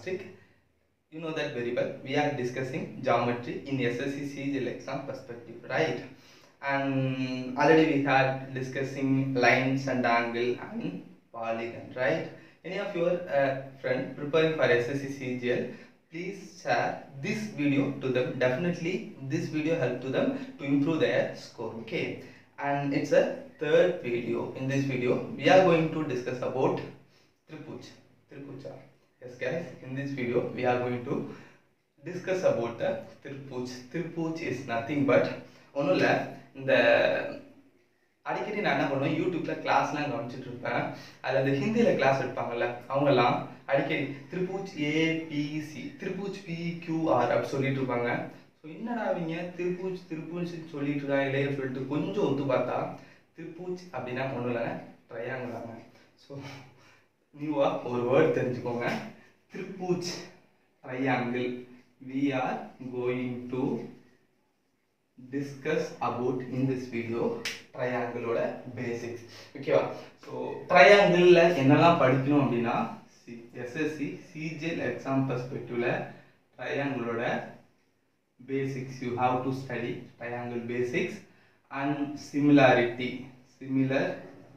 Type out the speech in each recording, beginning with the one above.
Plastic. You know that very well. We are discussing geometry in SSC CGL exam perspective, right? And already we had discussing lines and angle and polygon, right? Any of your uh, friend preparing for SSC CGL, please share this video to them. Definitely, this video help to them to improve their score. Okay, and it's a third video. In this video, we are going to discuss about Tripuj. Tripuja. Yes, guys. In this video, we are going to discuss about the Tripuj. Tripuj is nothing but ஒன்றும் இல்லை இந்த அடிக்கடி நான் என்ன பண்ணுவேன் யூடியூப்ல கிளாஸ்லாம் கவனிச்சிட்டு இருப்பேன் அதில் இந்த ஹிந்தியில் கிளாஸ் எடுப்பாங்கல்ல அவங்கெல்லாம் அடிக்கடி திருப்பூச் ஏபிசி திருப்பூச் பிக்யூஆர் அப்படி சொல்லிட்டு இருப்பாங்க ஸோ என்னடா அவங்க திருப்பூச் திருப்பூச் சொல்லிட்டு இருக்காங்களே சொல்லிட்டு கொஞ்சம் ஒத்து பார்த்தா திருப்பூச் அப்படின்னா ஒன்றும் இல்லைங்க ட்ரையாங்கலாங்க ஸோ நியூவாக ஒரு வேர்ட் தெரிஞ்சுக்கோங்க திருப்பூச் triangle we are going to discuss about in this video ட்ரையாங்கிளோட பேசிக்ஸ் ஓகேவா ஸோ ட்ரையாங்கிளில் என்னெல்லாம் படிக்கணும் அப்படின்னா எஸ்எஸ்சி சிஜிஎல் எக்ஸாம் பர்ஸ்பெக்டிவ்ல ட்ரையாங்கிளோட basics you have to study triangle basics and similarity similar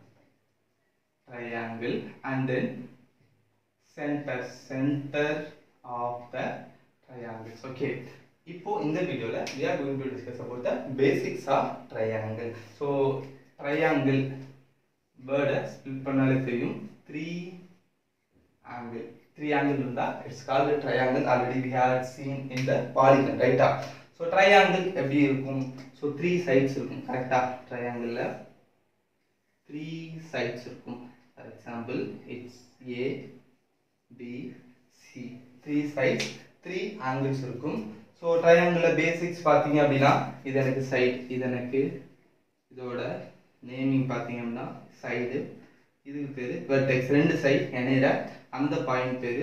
triangle and then center center of the triangles okay இப்போ இந்த வீடியோல we are going to discuss about the basics of triangle so triangle வேர்டை split பண்ணாலே தெரியும் three angle three angle இருந்தா it's called triangle already we have seen in the polygon ரைட்டா so triangle எப்படி இருக்கும் ஸோ த்ரீ சைட்ஸ் இருக்கும் கரெக்டா ட்ரையாங்கிளில் த்ரீ சைட்ஸ் இருக்கும் for example it's A B C three sides three angles இருக்கும் so ட்ரையாங்கிளில் பேசிக்ஸ் பார்த்தீங்க அப்படின்னா இது எனக்கு சைட் இது எனக்கு இதோட நேமிங் பார்த்தீங்க அப்படின்னா சைடு இதுக்கு பேர் வெர்டெக்ஸ் ரெண்டு சைட் இணையிற அந்த பாயிண்ட் பேர்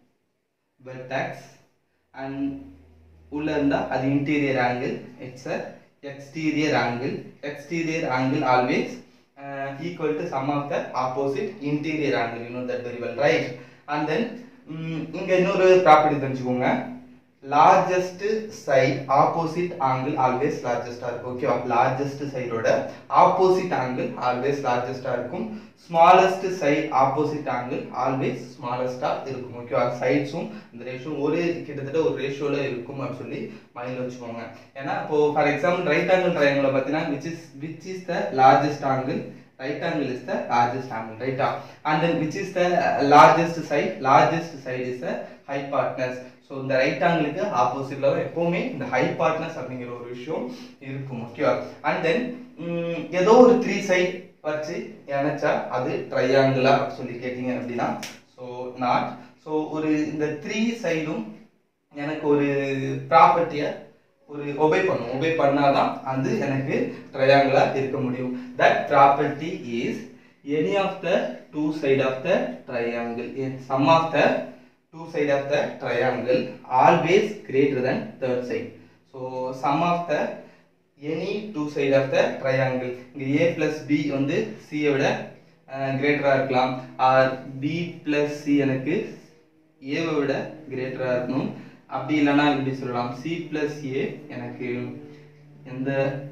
வெர்டெக்ஸ் அண்ட் உள்ள இருந்தால் அது interior angle it's a exterior angle exterior angle always uh, equal to sum of the opposite interior angle you know that very well right and then um, இங்க இன்னொரு property தெரிஞ்சுக்கோங்க largest side opposite angle always லார்ஜஸ்டா இருக்கும் ஓகேவா largest சைடோட opposite angle always லார்ஜஸ்டா இருக்கும் smallest side opposite angle always ஸ்மாலஸ்டா இருக்கும் ஓகேவா சைட்ஸும் இந்த ரேஷியோ ஒரே கிட்டத்தட்ட ஒரு ரேஷியோல இருக்கும் அப்படின்னு சொல்லி மைண்ட்ல வச்சுக்கோங்க ஏன்னா இப்போ for example right angle triangle பார்த்தீங்கன்னா which is which is the largest angle right angle is the largest angle right and then which is the largest side largest side is the hypotenuse so இந்த right ஆங்கிளுக்கு ஆப்போசிட்ல எப்பவுமே இந்த ஹைபார்ட்னஸ் அப்படிங்கிற ஒரு விஷயம் இருக்கும் ஓகேவா அண்ட் தென் ஏதோ ஒரு த்ரீ சைட் வச்சு நினைச்சா அது ட்ரையாங்கிளா சொல்லி கேட்டீங்க அப்படின்னா ஸோ நாட் ஸோ ஒரு இந்த த்ரீ சைடும் எனக்கு ஒரு ப்ராப்பர்ட்டியை ஒரு ஒபே பண்ணும் ஒபே பண்ணாதான் அது எனக்கு ட்ரையாங்கிளா இருக்க முடியும் that property is any of the two side of the triangle sum of the two side of the triangle always greater than third side so sum of the any two side of the triangle இங்கே A plus B வந்து சியை விட கிரேட்டராக இருக்கலாம் R B plus C எனக்கு ஏவை விட கிரேட்டராக இருக்கணும் அப்படி இல்லைன்னா இப்படி சொல்லலாம் சி பிளஸ் ஏ எனக்கு எந்த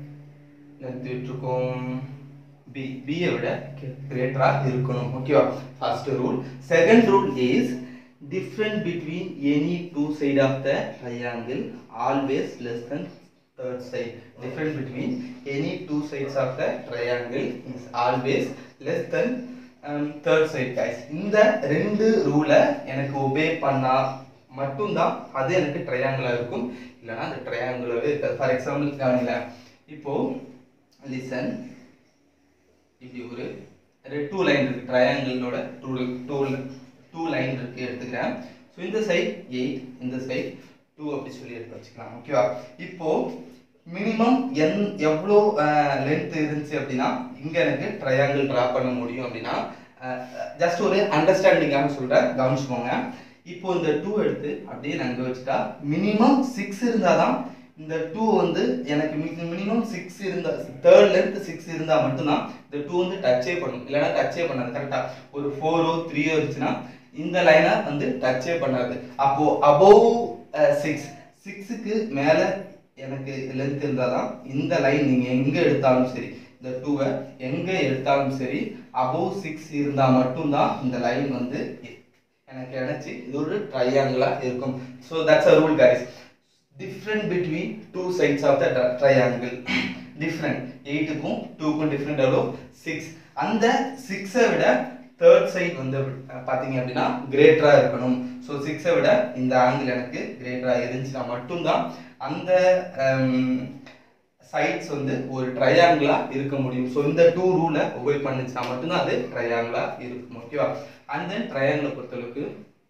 லென்த் விட்டுருக்கோம் பி பியை விட கிரேட்டராக இருக்கணும் ஓகேவா first rule second rule is different between any two side of the triangle always less than third side different between any two sides of the triangle is always less than um, third side guys இந்த ரெண்டு ரூலை எனக்கு obey பண்ணா மட்டும்தான் அது எனக்கு ட்ரையாங்கிளா இருக்கும் இல்லைன்னா அந்த ட்ரையாங்கிளாவே இருக்காது ஃபார் எக்ஸாம்பிள் கவனில இப்போ லிசன் இப்படி ஒரு டூ லைன் இருக்கு ட்ரையாங்கிளோட டூ டூ டூ லைன் இருக்கு எடுத்துக்கிறேன் ஸோ இந்த சைட் எயிட் இந்த சைட் டூ அப்படி சொல்லி எடுத்து வச்சுக்கலாம் ஓகேவா இப்போ மினிமம் என் எவ்வளோ லென்த் இருந்துச்சு அப்படின்னா இங்கே எனக்கு ட்ரையாங்கிள் ட்ரா பண்ண முடியும் அப்படின்னா ஜஸ்ட் ஒரு அண்டர்ஸ்டாண்டிங்காக சொல்கிறேன் கவனிச்சுக்கோங்க இப்போ இந்த டூ எடுத்து அப்படியே நான் இங்கே வச்சுட்டா மினிமம் சிக்ஸ் இருந்தால் தான் இந்த டூ வந்து எனக்கு மினிமம் சிக்ஸ் இருந்தா தேர்ட் லென்த் சிக்ஸ் இருந்தால் மட்டும்தான் இந்த டூ வந்து டச்சே பண்ணும் இல்லைன்னா டச்சே பண்ணாது கரெக்டாக ஒரு ஃபோரோ த்ரீயோ இருந்துச்சுன்னா இந்த லைனை வந்து டச்சே பண்ணாது அப்போ அபோவ் சிக்ஸ் சிக்ஸுக்கு மேல எனக்கு லென்த் இருந்தால் தான் இந்த லைன் நீங்க எங்க எடுத்தாலும் சரி இந்த டூவை எங்க எடுத்தாலும் சரி அபோவ் சிக்ஸ் இருந்தா மட்டும்தான் இந்த லைன் வந்து எனக்கு நினைச்சு இது ஒரு ட்ரையாங்கிளா இருக்கும் so that's a rule guys different between two sides of the triangle different எயிட்டுக்கும் டூக்கும் டிஃப்ரெண்ட் எவ்வளோ சிக்ஸ் அந்த சிக்ஸை விட தேர்ட் சைட் வந்து அஹ், பார்த்தீங்க அப்படின்னா கிரேட்டராக இருக்கணும் ஸோ சிக்ஸை விட இந்த ஆங்கிள் எனக்கு கிரேட்டராக இருந்துச்சுன்னா மட்டும்தான் அந்த சைட்ஸ் வந்து ஒரு ட்ரையாங்கிளா இருக்க முடியும் ஸோ இந்த டூ ரூலை ஒபே பண்ணுச்சுன்னா மட்டும்தான் அது ட்ரையாங்கிளா இருக்கும் ஓகேவா அண்ட் தென் ட்ரையாங்கிளை பொறுத்தளவுக்கு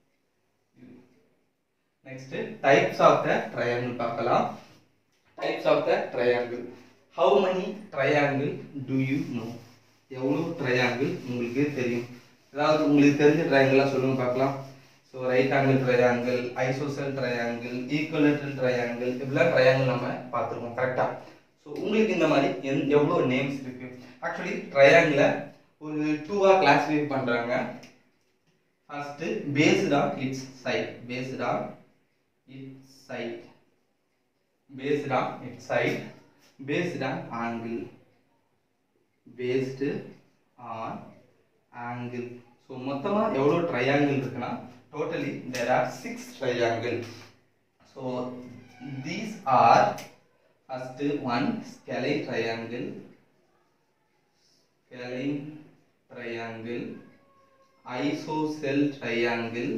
next types of the triangle பார்க்கலாம் types of the triangle how many triangle do you know எவ்வளோ ட்ரையாங்கிள் உங்களுக்கு தெரியும் ஏதாவது உங்களுக்கு தெரிஞ்ச ட்ரையாங்கிளாக சொல்லுங்க பார்க்கலாம் so right angle triangle isosceles triangle equilateral triangle இப்படிலாம் ட்ரையாங்கிள் நம்ம பார்த்துருக்கோம் கரெக்டாக ஸோ உங்களுக்கு இந்த மாதிரி எந் எவ்வளோ நேம்ஸ் இருக்கு ஆக்சுவலி ட்ரையாங்கிளை ஒரு டூவாக கிளாஸிஃபை பண்ணுறாங்க first based on its side based on its side based on its side based on angle based on angle so மொத்தமாக எவ்வளோ ட்ரையாங்கிள் இருக்குன்னா totally there are six triangle so these are first one scalene triangle scalene triangle isosceles triangle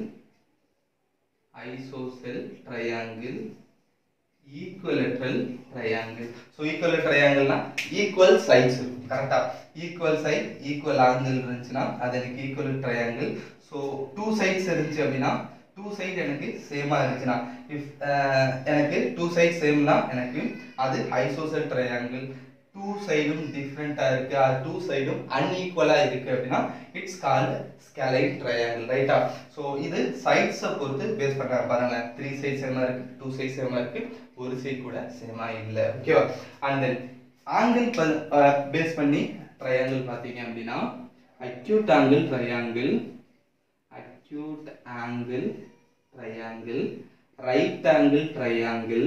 isosceles triangle equilateral triangle so equal ட்ரையாங்கிள்னா equal sides இருக்கும் கரெக்டா equal side equal angle இருந்துச்சுன்னா அது எனக்கு equal triangle so two sides இருந்துச்சு அப்படின்னா two side எனக்கு சேமா இருந்துச்சுன்னா இஃப் எனக்கு டூ சைட் சேம்னா எனக்கு அது ஐசோசல் ட்ரையாங்கிள் டூ சைடும் டிஃப்ரெண்ட்டாக இருக்கு அது டூ சைடும் அன்ஈக்குவலாக இருக்கு அப்படின்னா இட்ஸ் கால்டு ஸ்கேலைன் ட்ரையாங்கிள் ரைட்டா ஸோ இது சைட்ஸை பொறுத்து பேஸ் பண்ணுறாங்க பாருங்களேன் த்ரீ சைட் சேமா இருக்கு டூ சைட் சேமா இருக்கு ஒரு சைட் கூட சேமா இல்லை ஓகேவா அண்ட் தென் ஆங்கிள் பேஸ் பண்ணி ட்ரையாங்கிள் பார்த்தீங்க அப்படின்னா acute angle triangle acute angle triangle right angle triangle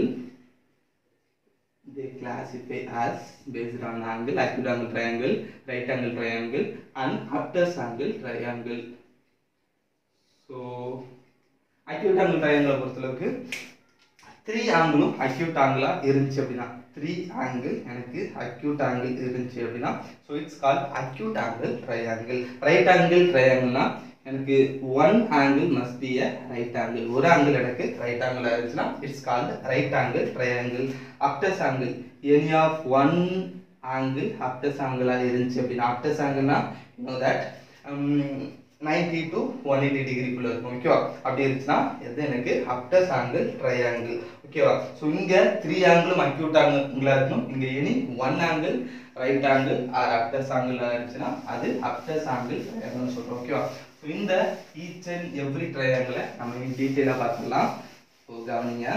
they classify as based on angle acute angle triangle right angle triangle and obtuse angle triangle so acute angle triangle பொறுத்தளவுக்கு three ஆங்கிளும் acute ஆங்கிளா இருந்துச்சு அப்படின்னா three angle எனக்கு acute angle இருந்துச்சு அப்படின்னா so it's call acute angle triangle right angle ட்ரையாங்கிள்னா எனக்கு one angle must be a right angle ஒரு ஆங்கிள் எனக்கு ரைட் ஆங்கிள் இருந்துச்சுன்னா it's called right angle triangle obtuse angle any of one angle obtuse ஆங்கிளாக இருந்துச்சு அப்படின்னா அப்டஸ் ஆங்கிள்னா you that ninety to one eighty டிகிரிக்குள்ள இருக்கும் ஓகேவா அப்படி இருந்துச்சுன்னா இது எனக்கு அப்டஸ் ஆங்கிள் ட்ரையாங்கிள் ஓகேவா ஸோ இங்கே த்ரீ ஆங்கிளும் அக்யூட் ஆங்கிளாக இருக்கணும் இங்கே any one angle right angle or obtuse ஆங்கிளாக இருந்துச்சுன்னா அது அப்டஸ் ஆங்கிள் ட்ரையாங்கிள்னு சொல்கிறோம் ஓகேவா ஸோ இந்த ஈச் அண்ட் எவ்ரி ட்ரையாங்கிளை நம்ம டீட்டெயிலாக பார்த்துக்கலாம் ஸோ கவனிங்க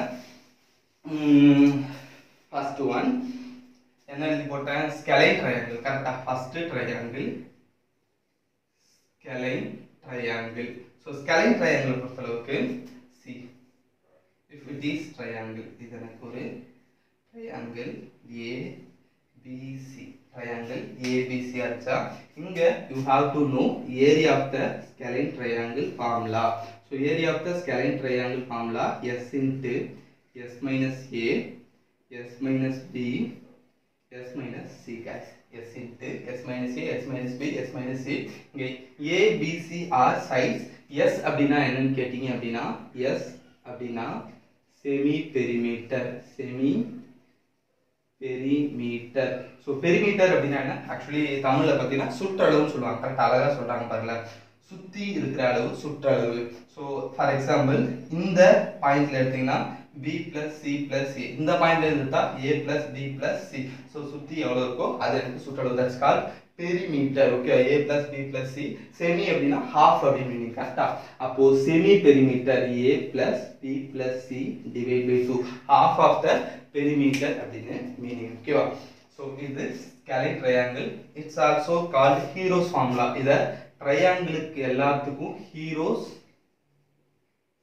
ஃபர்ஸ்ட் ஒன் என்ன எழுதி போட்டேன் ஸ்கெலைன் ட்ரையாங்கிள் கரெக்டாக first triangle scalene triangle so scalene triangle பொறுத்தளவுக்கு see if it is triangle இது எனக்கு ஒரு triangle A B C triangle A B C ஆச்சா இங்க you have to know area of the scalene triangle formula so area of the scalene triangle formula S into S minus A S minus B s minus c guys s into s minus a s minus b s minus c இங்க a b c are sides s அப்படின்னா என்னன்னு கேட்டீங்க அப்படின்னா s அப்படின்னா semi perimeter semi perimeter so perimeter அப்படின்னா என்ன actually தமிழ்ல பார்த்தீங்கன்னா சுற்றளவுன்னு சொல்லுவாங்க கரெக்ட் அழகா சொல்றாங்க பாருங்கள சுத்தி இருக்கிற அளவு சுற்றளவு ஸோ ஃபார் எக்ஸாம்பிள் இந்த பாயிண்ட்ல எடுத்தீங்கன்னா b plus c plus a இந்த பாயிண்ட்ல இருந்தா a plus b plus c ஸோ சுத்தி எவ்வளவு இருக்கோ அது எனக்கு சுற்றளவு that's call perimeter okay a plus b plus c semi அப்படின்னா half அப்படின்னு மீனிங் கரெக்டா அப்போ semi perimeter a plus b plus c divide by two half of the perimeter அப்படின்னு மீனிங் ஓகேவா ஸோ இது scalene triangle it's also called Heron's formula இதை ட்ரையாங்கிளுக்கு எல்லாத்துக்கும் ஹீரோஸ்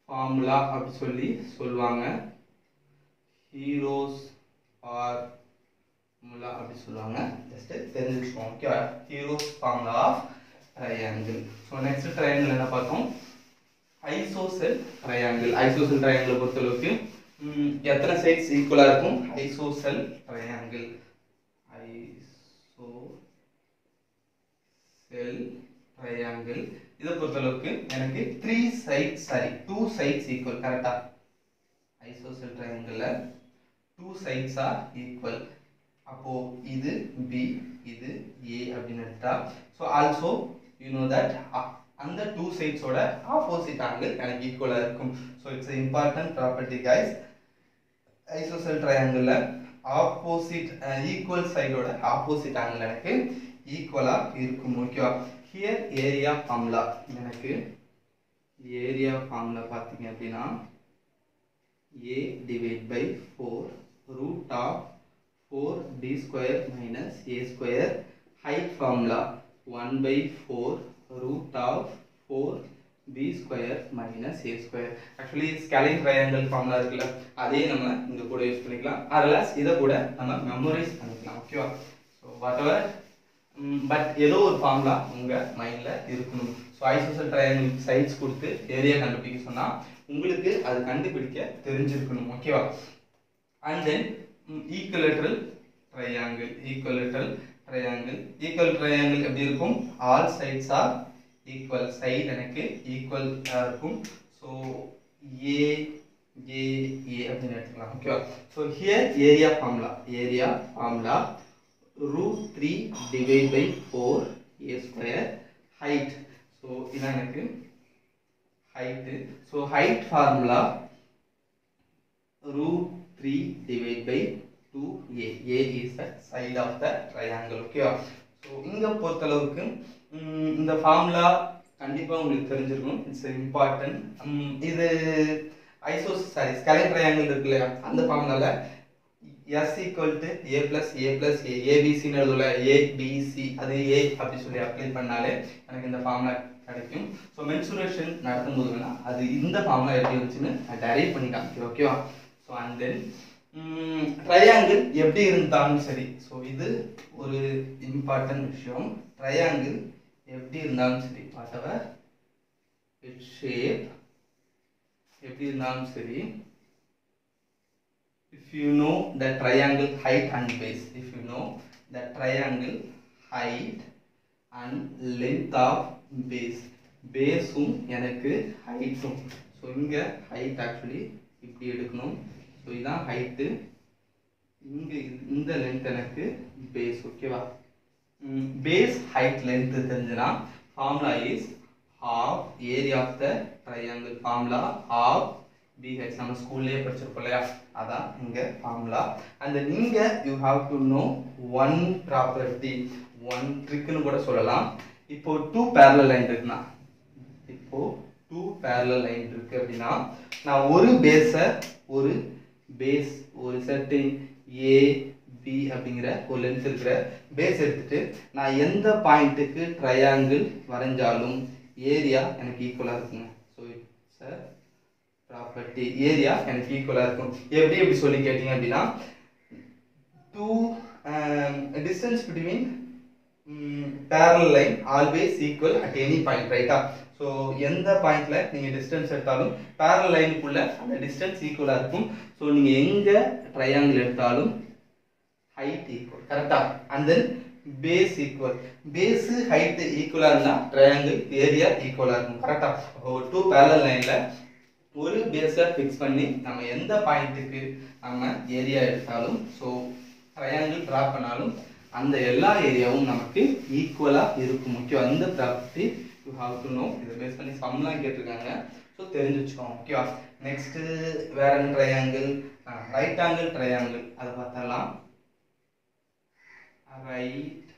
ஃபார்முலா அப்படி சொல்லி சொல்லுவாங்க ஹீரோஸ் ஆர் ஃபார்முலா அப்படி சொல்லுவாங்க ஜஸ்ட் தெரிஞ்சு வச்சுக்கோங்க ஓகேவா Heron's formula of triangle so next triangle என்ன பார்த்தோம் ஐசோசெல் ட்ரையாங்கிள் ஐசோசெல் ட்ரையாங்கிள் பொறுத்தளவுக்கு ம், எத்தனை சைட்ஸ் ஈக்குவலாக இருக்கும் isosceles triangle isosceles triangle இதை பொறுத்தளவுக்கு எனக்கு three side sorry two sides equal கரெக்டா ஐசோசெல் ட்ரையாங்கிளில் டூ சைட்ஸ் ஆர் ஈக்குவல் அப்போ இது பி இது ஏ அப்படின்னு எடுத்தா so also you know that அந்த டூ சைட்ஸோட ஆப்போசிட் ஆங்கிள் எனக்கு ஈக்குவலாக இருக்கும் so it's important property guys isosceles ட்ரையாங்கிளில் ஆப்போசிட் ஈக்குவல் சைடோட ஆப்போசிட் ஆங்கிள் எனக்கு ஈக்குவலாக இருக்கும் ஓகேவா ஹியர் ஏரியா ஃபார்முலா எனக்கு ஏரியா ஃபார்முலா பார்த்தீங்க அப்படின்னா a divided by 4 root of 4 b square minus a square height formula 1 by 4 root of 4 b square minus a square actually scaling triangle formula இருக்குல்ல அதே நம்ம இங்க கூட யூஸ் பண்ணிக்கலாம் அதெல்லாம் இதை கூட நம்ம மெமரைஸ் பண்ணிக்கலாம் ஓகேவா ஸோ வாட் எவர் பட் ஏதோ ஒரு ஃபார்முலா உங்க மைண்ட்ல இருக்கணும் ஸோ ஐசோசல் ட்ரையாங்கிள் சைட்ஸ் கொடுத்து ஏரியா கண்டுபிடிக்க சொன்னா உங்களுக்கு அது கண்டுபிடிக்க தெரிஞ்சிருக்கணும் ஓகேவா and then equilateral triangle equilateral triangle equal triangle எப்படி இருக்கும் all sides are equal side எனக்கு ஈக்குவல் இருக்கும் ஸோ ஏ ஏ ஏ அப்படின்னு எடுத்துக்கலாம் ஓகேவா so here area formula area formula root 3 divided by 4 a square height so இதான் எனக்கு height so height formula root 3 divided by 2a a is the side of the triangle okay so இங்க பொறுத்தளவுக்கு ம், இந்த formula கண்டிப்பா உங்களுக்கு தெரிஞ்சிருக்கும் it's important இது ஐசோஸ் சாரி ஸ்கேலிங் ட்ரையாங்கிள் இருக்கு இல்லையா அந்த ஃபார்முலால S equal to A plus A plus A ஏபிசின்னு எழுதுல ஏ பிசி அது ஏ அப்படி சொல்லி அப்ளை பண்ணாலே எனக்கு இந்த ஃபார்முலா கிடைக்கும் ஸோ மென்சுரேஷன் நடத்தும்போது வேணா அது இந்த ஃபார்முலா எப்படி வந்துச்சுன்னு நான் டெரைவ் பண்ணி காமிக்கிறேன் ஓகேவா ஸோ அண்ட் தென் ட்ரையாங்கிள் எப்படி இருந்தாலும் சரி ஸோ இது ஒரு இம்பார்ட்டன்ட் விஷயம் ட்ரையாங்கிள் எப்படி இருந்தாலும் சரி வாட் எவர் இட் ஷேப் எப்படி இருந்தாலும் சரி if you know the triangle height and base if you know the triangle height and length of base பேஸும் எனக்கு ஹைட்டும் ஸோ இங்கே ஹைட் ஆக்சுவலி இப்படி எடுக்கணும் ஸோ இதான் ஹைட்டு இங்கே இந்த லென்த் எனக்கு பேஸ் ஓகேவா பேஸ் ஹைட் லென்த் தெரிஞ்சுனா formula is half area of the triangle formula half B H நம்ம ஸ்கூல்லேயே படிச்சிருப்போம் இல்லையா அதான் இங்க ஃபார்முலா அந்த நீங்க you have to know one property one ட்ரிக்னு கூட சொல்லலாம் இப்போ டூ பேரலல் லைன் இருக்குன்னா இப்போ டூ பேரலல் லைன் இருக்கு அப்படின்னா நான் ஒரு பேஸை ஒரு பேஸ் ஒரு செட்டிங் ஏ பி அப்படிங்கிற ஒரு லென்த் இருக்கிற பேஸ் எடுத்துட்டு நான் எந்த பாயிண்ட்டுக்கு ட்ரையாங்கிள் வரைஞ்சாலும் ஏரியா எனக்கு ஈக்குவலாக இருக்குங்க ஸோ இட்ஸ் ப்ராப்பர்ட்டி ஏரியா எனக்கு ஈக்குவலாக இருக்கும் எப்படி எப்படி சொல்லி கேட்டிங்க அப்படின்னா two distance between parallel line always equal at any point ரைட்டா ஸோ எந்த பாயிண்ட்ல நீங்கள் டிஸ்டன்ஸ் எடுத்தாலும் parallel லைனுக்குள்ள அந்த டிஸ்டன்ஸ் ஈக்குவலாக இருக்கும் ஸோ நீங்கள் எங்கே ட்ரையாங்கிள் எடுத்தாலும் ஹைட் ஈக்குவல் கரெக்டா and then base equal base height ஈக்குவலாக இருந்தால் ட்ரையாங்கிள் ஏரியா ஈக்குவலாக இருக்கும் கரெக்டா ஒரு டூ parallel லைனில் ஒரு பேஸை ஃபிக்ஸ் பண்ணி நம்ம எந்த பாயிண்ட்டுக்கு நம்ம ஏரியா எடுத்தாலும் ஸோ ட்ரையாங்கிள் ட்ரா பண்ணாலும் அந்த எல்லா ஏரியாவும் நமக்கு ஈக்குவலாக இருக்கும் முக்கியம் அந்த property you have to know இதை பேஸ் பண்ணி சம்லாம் கேட்டிருக்காங்க ஸோ தெரிஞ்சு வச்சுக்கோங்க ஓகேவா நெக்ஸ்ட்டு வேற என்ன ட்ரையாங்கிள் ரைட் ஆங்கிள் ட்ரையாங்கிள் அதை பார்த்தரலாம் right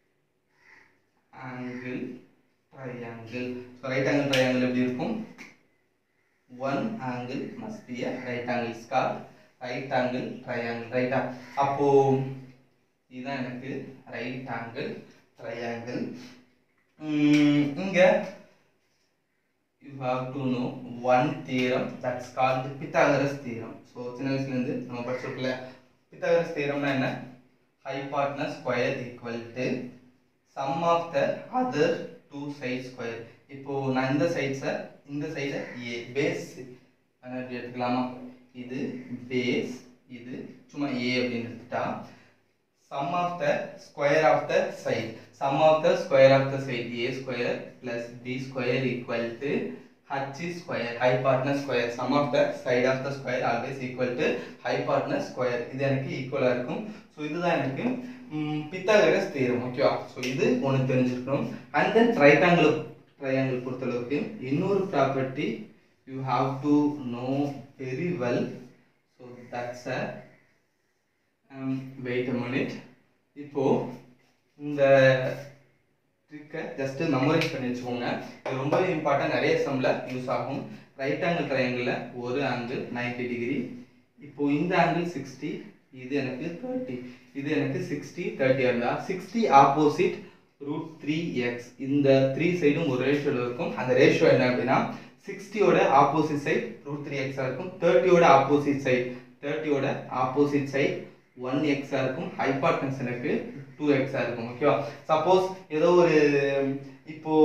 angle triangle so right angle triangle எப்படி இருக்கும் one angle must be a right angle is called right angle triangle ரைட்டா அப்போ இதுதான் எனக்கு ரைட் ஆங்கிள் ட்ரையாங்கிள் இங்க you have to know one theorem that's called Pythagoras theorem. So சின்ன வயசுல இருந்து நம்ம படிச்சிருக்கல Pythagoras theoremனா என்ன hypotenuse square equal to sum of the other two sides square. இப்போ நான் இந்த சைட்ஸை இந்த சைடை ஏ பேஸ் எப்படி எடுத்துக்கலாமா இது பேஸ் இது சும்மா ஏ அப்படின்னு எடுத்துட்டா sum of the square of the side sum of the square of the side a square plus b square equal to h square hypotenuse square sum of the side of the square always equal to hypotenuse square இது எனக்கு ஈக்குவலா இருக்கும் so இதுதான் எனக்கு Pythagoras theorem ஓகேவா so இது ஒன்று தெரிஞ்சிருக்கணும் அண்ட் தென் ரைட்டாங்கிள் ட்ரையாங்கிள் பொறுத்தளவுக்கு இன்னொரு property you have to know very well so that's a wait a minute இப்போ இந்த ட்ரிக்கை ஜஸ்ட் மெமரைஸ் பண்ணி வச்சுக்கோங்க இது ரொம்பவே இம்பார்ட்டன்ட் நிறைய சம்ல யூஸ் ஆகும் ரைட் ஆங்கிள் ட்ரையாங்கிளில் ஒரு ஆங்கிள் 90 டிகிரி இப்போ இந்த ஆங்கிள் சிக்ஸ்டி இது எனக்கு தேர்ட்டி இது எனக்கு சிக்ஸ்டி தேர்ட்டி இருந்தா sixty opposite root three x இந்த த்ரீ சைடும் ஒரு ரேஷியோவில் இருக்கும் அந்த ரேஷியோ என்ன அப்படின்னா சிக்ஸ்டியோட ஆப்போசிட் சைட் ரூட் த்ரீ எக்ஸாக இருக்கும் தேர்ட்டியோட ஆப்போசிட் சைட் தேர்ட்டியோட ஆப்போசிட் சைட் ஒன் எக்ஸாக இருக்கும் ஹைபார்டன்ஸ் எனக்கு டூ எக்ஸாக இருக்கும் ஓகேவா சப்போஸ் ஏதோ ஒரு இப்போ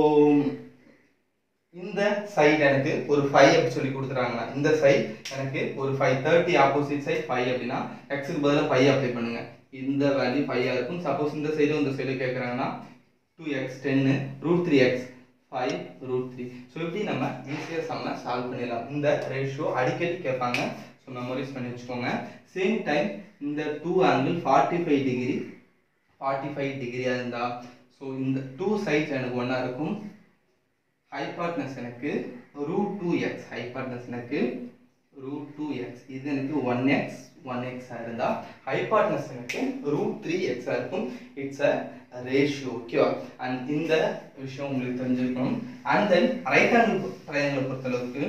இந்த சைடு எனக்கு ஒரு ஃபைவ் அப்படி சொல்லி கொடுத்துறாங்கன்னா இந்த சைடு எனக்கு ஒரு five thirty opposite side five அப்படின்னா எக்ஸுக்கு பதிலாக ஃபைவ் அப்ளை பண்ணுங்க இந்த வேல்யூ ஃபைவாக இருக்கும் சப்போஸ் இந்த சைடும் இந்த சைடு கேட்குறாங்கன்னா டூ எக்ஸ் டென்னு root three x five root three so இப்படி நம்ம ஈஸியாக செம்ம சால்வ் பண்ணிடலாம் இந்த ரேஷியோ அடிக்கடி கேட்பாங்க ஸோ மெமரைஸ் பண்ணி வச்சுக்கோங்க சேம் டைம் இந்த two angle forty five degree forty five டிகிரியாக இருந்தால் ஸோ இந்த டூ சைட்ஸ் எனக்கு ஒன்றா இருக்கும் ஹைபார்ட்னஸ் எனக்கு ரூட் டூ எக்ஸ் ஹைபார்ட்னஸ் எனக்கு ரூட் டூ எக்ஸ் இது எனக்கு ஒன் எக்ஸ் ஒன் எக்ஸாக இருந்தால் ஹைபார்ட்னஸ் எனக்கு ரூட் த்ரீ எக்ஸாக இருக்கும் இட்ஸ் அ ரேஷியோ ஓகேவா அண்ட் இந்த விஷயம் உங்களுக்கு தெரிஞ்சிருக்கணும் and then right angle triangle பொறுத்தளவுக்கு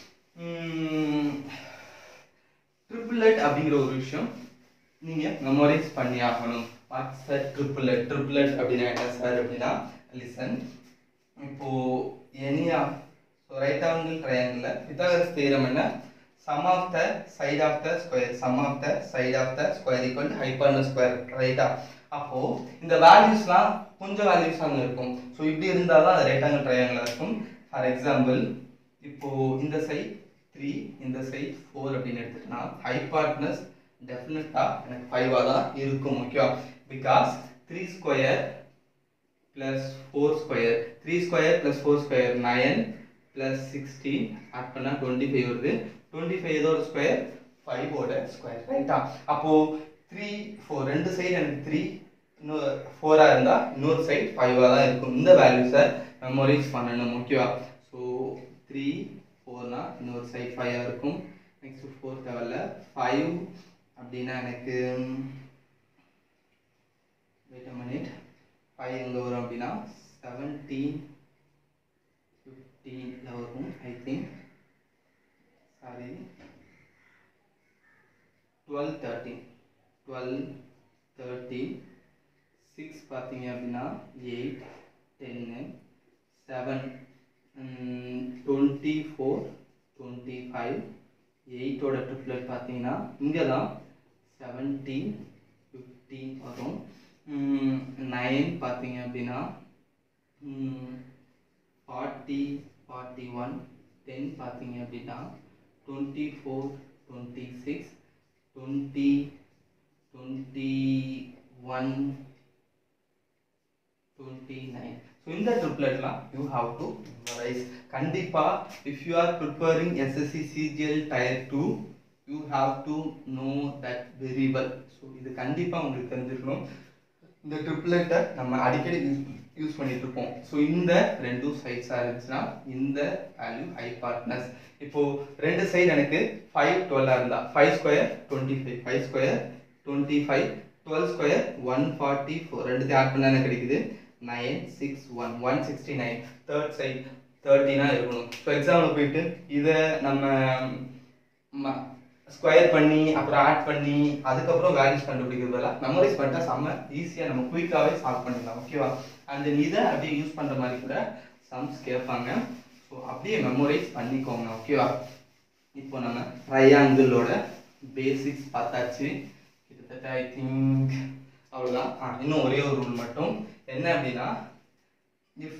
ட்ரிபிளட் அப்படிங்கிற ஒரு விஷயம் நீங்கள் மெமரைஸ் பண்ணி ஆகணும் வாட்ஸ் சார் ட்ரிபிளட் ட்ரிபிளட் அப்படின்னா என்ன சார் அப்படின்னா லிசன் இப்போ எனியா ஸோ ரைட் ஆங்கிள் ட்ரையாங்கிளில் பித்தாகரஸ் தேரம் என்ன sum of the side of the square sum of the side of the square equal to hypotenuse square ரைட்டா அப்போ இந்த வேல்யூஸ்லாம் கொஞ்சம் வேல்யூஸ் அங்கே இருக்கும் ஸோ இப்படி இருந்தால் தான் அது ரைட் ஆங்கிள் ட்ரையாங்கிளாக இருக்கும் ஃபார் எக்ஸாம்பிள் இப்போ இந்த சைட் த்ரீ இந்த சைட் ஃபோர் அப்படின்னு எடுத்துட்டோம்னா ஹைபார்ட்னஸ் டெஃபினட்டாக எனக்கு ஃபைவாக தான் இருக்கும் ஓகேவா because three square plus four square three square plus four square nine plus sixteen add பண்ணால் டுவெண்ட்டி ஃபைவ் வருது டுவெண்ட்டி ஃபைவ் ஏதோ ஒரு ஸ்கொயர் ஃபைவோட ஸ்கொயர் ரைட்டா அப்போது த்ரீ ஃபோர் ரெண்டு சைடு எனக்கு த்ரீ இன்னொரு ஃபோராக இருந்தால் இன்னொரு சைடு ஃபைவாக தான் இருக்கும் இந்த வேல்யூஸை மெமரைஸ் பண்ணணும் ஓகேவா ஸோ த்ரீ ஃபோர்னா இன்னொரு சைடு ஃபைவாக இருக்கும் நெக்ஸ்ட் ஃபோர் தேவையில்ல ஃபைவ் அப்படின்னா எனக்கு வெயிட் அ மினிட் ஃபைவ் எங்கே வரும் அப்படின்னா செவன்டீன் ஃபிஃப்டீனில் வரும் I think sorry twelve thirteen twelve thirteen six பார்த்தீங்க அப்படின்னா எயிட் டென்னு seven twenty four twenty five எயிட்டோட ட்ரிப்ளட் பார்த்தீங்கன்னா இங்கே தான் செவன்டீன் ஃபிஃப்டீன் வரும் நைன் பார்த்தீங்க அப்படின்னா ஃபார்ட்டி ஃபார்ட்டி ஒன் டென் பார்த்தீங்க அப்படின்னா twenty four twenty six twenty twenty one twenty nine so இந்த ட்ரிப்ளெட்லாம் யூ ஹாவ் டு மெமரைஸ் கண்டிப்பாக if you are preparing SSC CGL tier two you have to know that very well so இது கண்டிப்பாக உங்களுக்கு தெரிஞ்சிருக்கணும் இந்த ட்ரிப்ளெட்டை நம்ம அடிக்கடி யூஸ் யூஸ் பண்ணிட்டு இருப்போம் ஸோ இந்த ரெண்டு சைட்ஸாக இருந்துச்சுன்னா இந்த வேல்யூ ஹைபார்ட்னஸ் இப்போ ரெண்டு சைடு எனக்கு ஃபைவ் டுவெல்லாக இருந்தா five square twenty five five square twenty five twelve square one forty four ரெண்டுத்தையும் ஆட் பண்ணா எனக்கு கிடைக்குது nine six one one sixty nine third side தேர்ட்டினா இருக்கணும் ஸோ எக்ஸாம்பிள் போயிட்டு இதை நம்ம ஸ்கொயர் பண்ணி அப்புறம் ஆட் பண்ணி அதுக்கப்புறம் வேல்யூஸ் கண்டுபிடிக்கிறதுல மெமரைஸ் பண்ணிட்டா செம்ம ஈஸியாக நம்ம குயிக்காகவே சால்வ் பண்ணிடலாம் ஓகேவா அண்ட் இதை அப்படியே யூஸ் பண்ணுற மாதிரி கூட சம்ஸ் கேட்பாங்க ஸோ ஸோ அப்படியே மெமரைஸ் பண்ணிக்கோங்க ஓகேவா இப்போ நம்ம ட்ரையாங்கிளோட பேசிக்ஸ் பார்த்தாச்சு கிட்டத்தட்ட ஐ திங்க் அவ்வளோதான் ஆ இன்னும் ஒரே ஒரு ரூல் மட்டும் என்ன அப்படின்னா இஃப்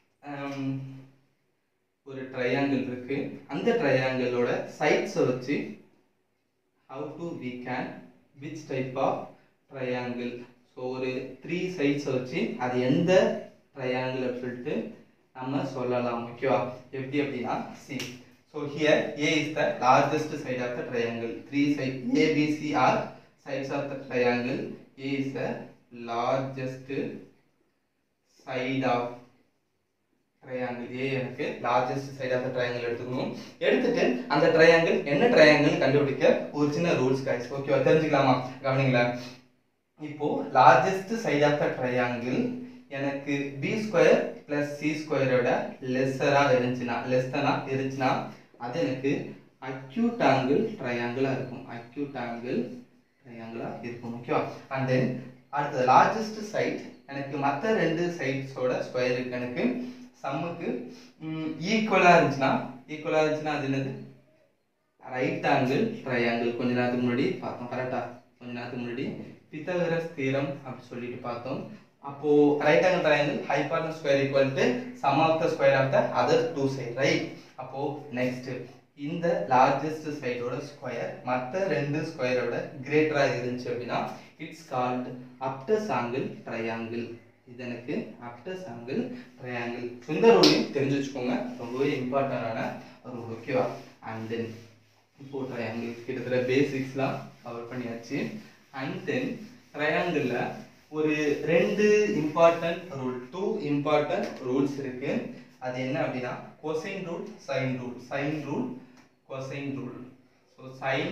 ஒரு ட்ரையாங்கிள் இருக்கு அந்த ட்ரையாங்கிளோட சைட்ஸை வச்சு how to we can which type of triangle so ஒரு த்ரீ சைட்ஸை வச்சு அது எந்த ட்ரையாங்கிள் சொல்லிட்டு நம்ம சொல்லலாம் ஓகேவா எப்படி அப்படின்னா C so here A is the largest side of the triangle three side ABC are sides of the triangle A is the largest side of triangle A எனக்கு largest side of the triangle எடுத்துக்கணும் எடுத்துட்டு அந்த triangle என்ன triangle கண்டுபிடிக்க ஒரு சின்ன rules guys ஓகேவா தெரிஞ்சுக்கலாமா கவனிங்களேன் இப்போ largest side of the triangle எனக்கு பி ஸ்கொயர் பிளஸ் சி ஸ்கொயரோட லெஸ்ஸராக இருந்துச்சுன்னா லெஸ் தனாக இருந்துச்சுன்னா அது எனக்கு அக்யூட் ஆங்கிள் ட்ரையாங்கிளாக இருக்கும் அக்யூட் ஆங்கிள் ட்ரையாங்கிளாக இருக்கும் ஓகேவா அண்ட் தென் அடுத்தது லார்ஜஸ்ட் சைட் எனக்கு மற்ற ரெண்டு சைட்ஸோட ஸ்கொயருக்கு எனக்கு சம்முக்கு ஈக்குவலாக இருந்துச்சுன்னா ஈக்குவலாக இருந்துச்சுன்னா அது என்னது ரைட் ஆங்கிள் ட்ரையாங்கிள் கொஞ்ச நேரத்துக்கு முன்னாடி பார்த்தோம் கரெக்டாக கொஞ்ச நேரத்துக்கு முன்னாடி பித்தகரஸ் தீரம் அப்படி சொல்லிட்டு பார்த்தோம் அப்போ right angle triangle hypotenuse square equal to sum of the square of the other two side right அப்போ நெக்ஸ்ட் இந்த லார்ஜஸ்ட் சைடோட ஸ்கொயர் மற்ற ரெண்டு ஸ்கொயரோட கிரேட்டராக இருந்துச்சு அப்படின்னா it's called obtuse angle triangle இது எனக்கு அப்டஸ் ஆங்கிள் ட்ரையாங்கிள் இந்த ரூலையும் தெரிஞ்சு வச்சுக்கோங்க ரொம்பவே இம்பார்ட்டண்டான ரூல் ஓகேவா அண்ட் தென் இப்போ ட்ரையாங்கிள் கிட்டத்தட்ட பேசிக்ஸ்லாம் கவர் பண்ணியாச்சு அண்ட் தென் ட்ரையாங்கிளில் ஒரு ரெண்டு important rule two important rules இருக்கு அது என்ன அப்படின்னா cosine rule sine rule sine rule cosine rule so sine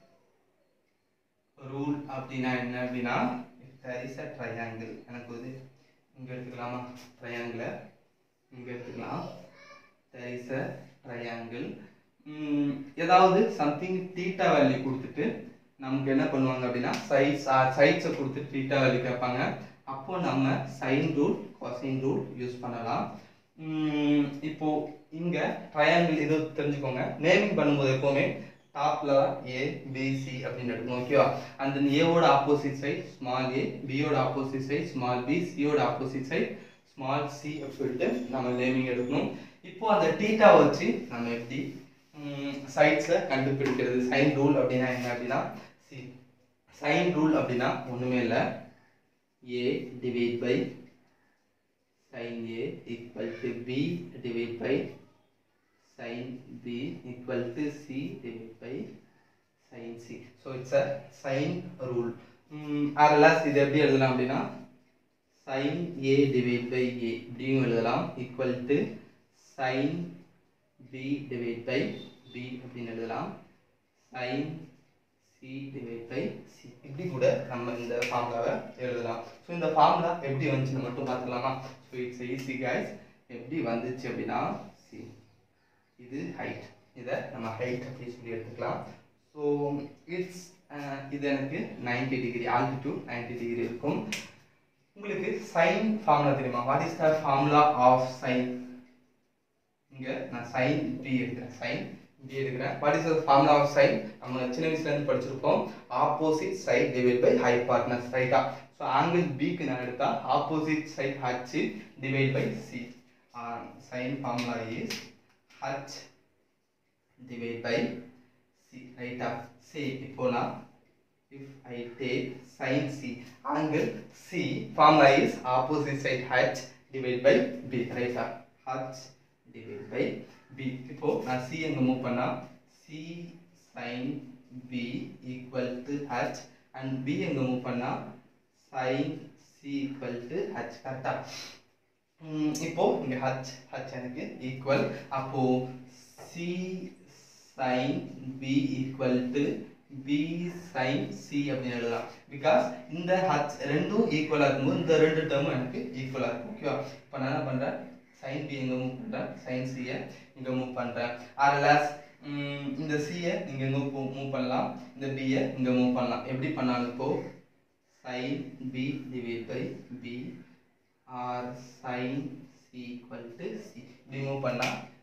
rule அப்படின்னா என்ன அப்படின்னா there is a triangle எனக்கு ஒரு இங்கே எடுத்துக்கலாமா ட்ரையாங்கிளை இங்கே எடுத்துக்கலாம் there is a triangle ம், ஏதாவது சம்திங் தீட்டா வேல்யூ கொடுத்துட்டு நமக்கு என்ன பண்ணுவாங்க அப்படின்னா சைட்ஸ் சைட்ஸை கொடுத்து தீட்டா வேல்யூ கேட்பாங்க அப்போ நம்ம sine rule cosine rule use பண்ணலாம் ம், இப்போ இங்க ட்ரையாங்கிள் இது தெரிஞ்சுக்கோங்க நேமிங் பண்ணும்போது எப்பவுமே டாப்ல ஏ பி சி அப்படின்னு எடுக்கணும் ஓகேவா அந்த ஏவோட ஆப்போசிட் சைட் ஸ்மால் ஏ பியோட ஆப்போசிட் சைட் ஸ்மால் பி சியோட ஆப்போசிட் சைட் ஸ்மால் சி அப்படின்னு சொல்லிட்டு நம்ம நேமிங் எடுக்கணும் இப்போ அந்த டீட்டா வச்சு நம்ம எப்படி சைட்ஸை கண்டுபிடிக்கிறது சைன் ரூல் அப்படின்னா என்ன அப்படின்னா சி சைன் ரூல் அப்படின்னா ஒன்றுமே இல்லை A divide by sin A equal to B divided by sin B equal to C divided by sin C. So it's a sin rule. ம், அதெல்லாம் இது எப்படி எழுதலாம் அப்படின்னா sin A divided by A இப்படியும் எழுதலாம் equal to sin B divided by B அப்படின்னு எழுதலாம் sin C divided by C இப்படி கூட நம்ம இந்த ஃபார்முலாவை எழுதலாம் ஸோ இந்த ஃபார்முலா எப்படி வந்துச்சுன்னு மட்டும் பார்த்துக்கலாமா ஸோ இட்ஸ் ஈஸி கைஸ் எப்படி வந்துச்சு அப்படின்னா சி இது ஹைட் இதை நம்ம ஹைட் அப்படி சொல்லி எடுத்துக்கலாம் ஸோ இட்ஸ் இது எனக்கு 90 டிகிரி ஆல்டிடியூட் 90 டிகிரி இருக்கும் உங்களுக்கு சைன் ஃபார்முலா தெரியுமா what is the formula of sine இங்க நான் சைன் பி எடுக்கிறேன் சைன் பி எடுக்கிறேன் what is the formula of sine நம்ம சின்ன வயசுல இருந்து படிச்சிருப்போம் opposite side divide by hypotenuse ரைட்டா ஸோ ஆங்கிள் பிக்கு நான் எடுத்தா opposite side H divide by C sine formula is H divide by C ரைட்டா சி இப்போ நான் if I take sin C angle C formula is opposite side H divided by B right sir H divided by B இப்போ நான் C எங்க move பண்ணா C sin B equal to H and B எங்க move பண்ணா sin C equal to H கரெக்டா ம், இப்போ இங்க H H எனக்கு ஈக்குவல் அப்போ C sin B equal to B sin C அப்படின்னு எழுதலாம் பிகாஸ் இந்த H ரெண்டும் ஈக்குவலாக இருக்கும்போது இந்த ரெண்டு டேர்மும் எனக்கு ஈக்குவலாக இருக்கும் ஓகேவா இப்போ நான் என்ன பண்ணுறேன் sin B எங்கே மூவ் பண்ணுறேன் sin C யை இங்கே மூவ் பண்ணுறேன் ஆர்எல்எஸ் இந்த சியை இங்கே எங்கே மூவ் பண்ணலாம் இந்த பியை இங்கே மூவ் பண்ணலாம் எப்படி பண்ணாலும் இப்போ sin B divided by B or sin C equal to C இப்படி மூவ் பண்ணால்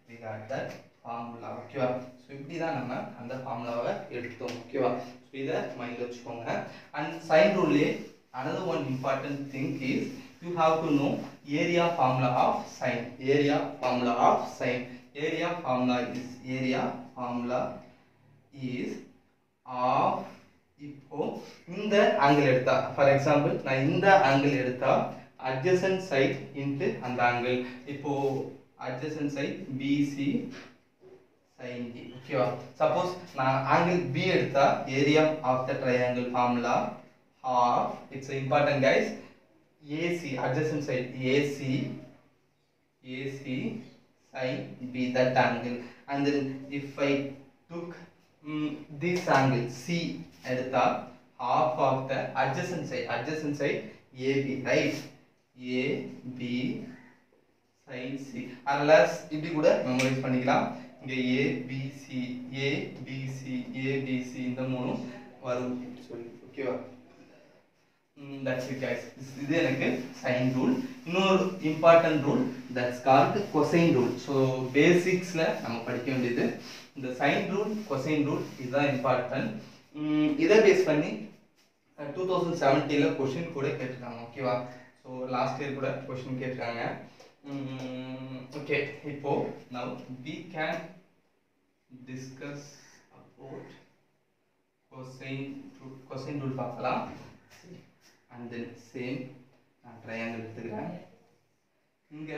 we got that formula ஓகேவா ஸோ இப்படி தான் நம்ம அந்த ஃபார்முலாவை எடுத்தோம் ஓகேவா ஸோ இதை மைண்டில் வச்சுக்கோங்க அண்ட் சைன் ரூல்லே another one important thing is you have to know area formula of sine area formula of sine area formula is area formula is of இப்போ இந்த ஆங்கிள் எடுத்தா ஃபார் எக்ஸாம்பிள் நான் இந்த ஆங்கிள் எடுத்தா adjacent side இன்ட்டு அந்த angle இப்போ adjacent side BC sin D ஓகேவா suppose நான் ஆங்கிள் பி எடுத்தா area of the triangle formula half it's important guys AC adjacent side AC AC sin B that angle and then if I took mm, this angle C எடுத்தா half of the adjacent side adjacent side AB right AB sin C unless இப்படி கூட memorise பண்ணிக்கலாம் இங்க ABC ABC ABC இந்த மூணும் வரும் சொல்லி ஓகேவா தட்ஸ் இட் கைஸ் இது எனக்கு சைன் ரூல் இன்னொரு important rule that's called cosine rule so பேசிக்ஸில் நம்ம படிக்க வேண்டியது இந்த சைன் ரூல் கொசைன் ரூல் இதுதான் இம்பார்ட்டன்ட் இதை பேஸ் பண்ணி டூ தௌசண்ட் செவன்டீனில் கொஷின் கூட கேட்டிருக்காங்க ஓகேவா ஸோ லாஸ்ட் இயர் கூட கொஷின் கேட்டிருக்காங்க ஓகே இப்போ now we can discuss about cosine rule cosine rule பார்க்கலாம் அண்ட் தென் சேம் நான் ட்ரையாங்கிள் எடுத்துக்கிறேன் இங்கே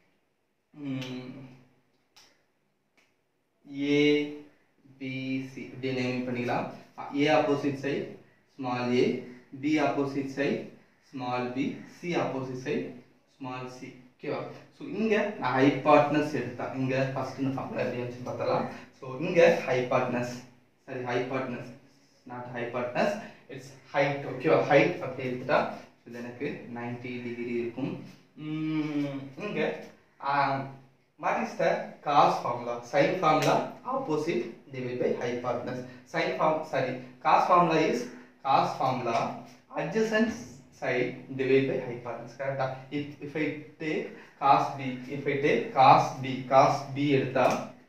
ஏ பிசி இப்படி நேம் பண்ணிக்கலாம் A opposite side small A B opposite side small B C opposite side small C ஓகேவா so இங்கே நான் hypotenuse எடுத்தேன் இங்கே ஃபஸ்ட் இந்த ஃபார்முலா எப்படி வச்சு பார்த்தலாம் ஸோ இங்கே ஹைபாட்னஸ் சரி hypotenuse not hypotenuse it's height ஓகேவா ஹைட் அப்படி எடுத்துட்டா இது எனக்கு நைன்டி டிகிரி இருக்கும் இங்கே what is the cos formula sin formula opposite divided by hypotenuse sin form sorry cos formula is cos formula adjacent side divided by hypotenuse correct if, if i take cos b if i take cos b cos b எடுத்தா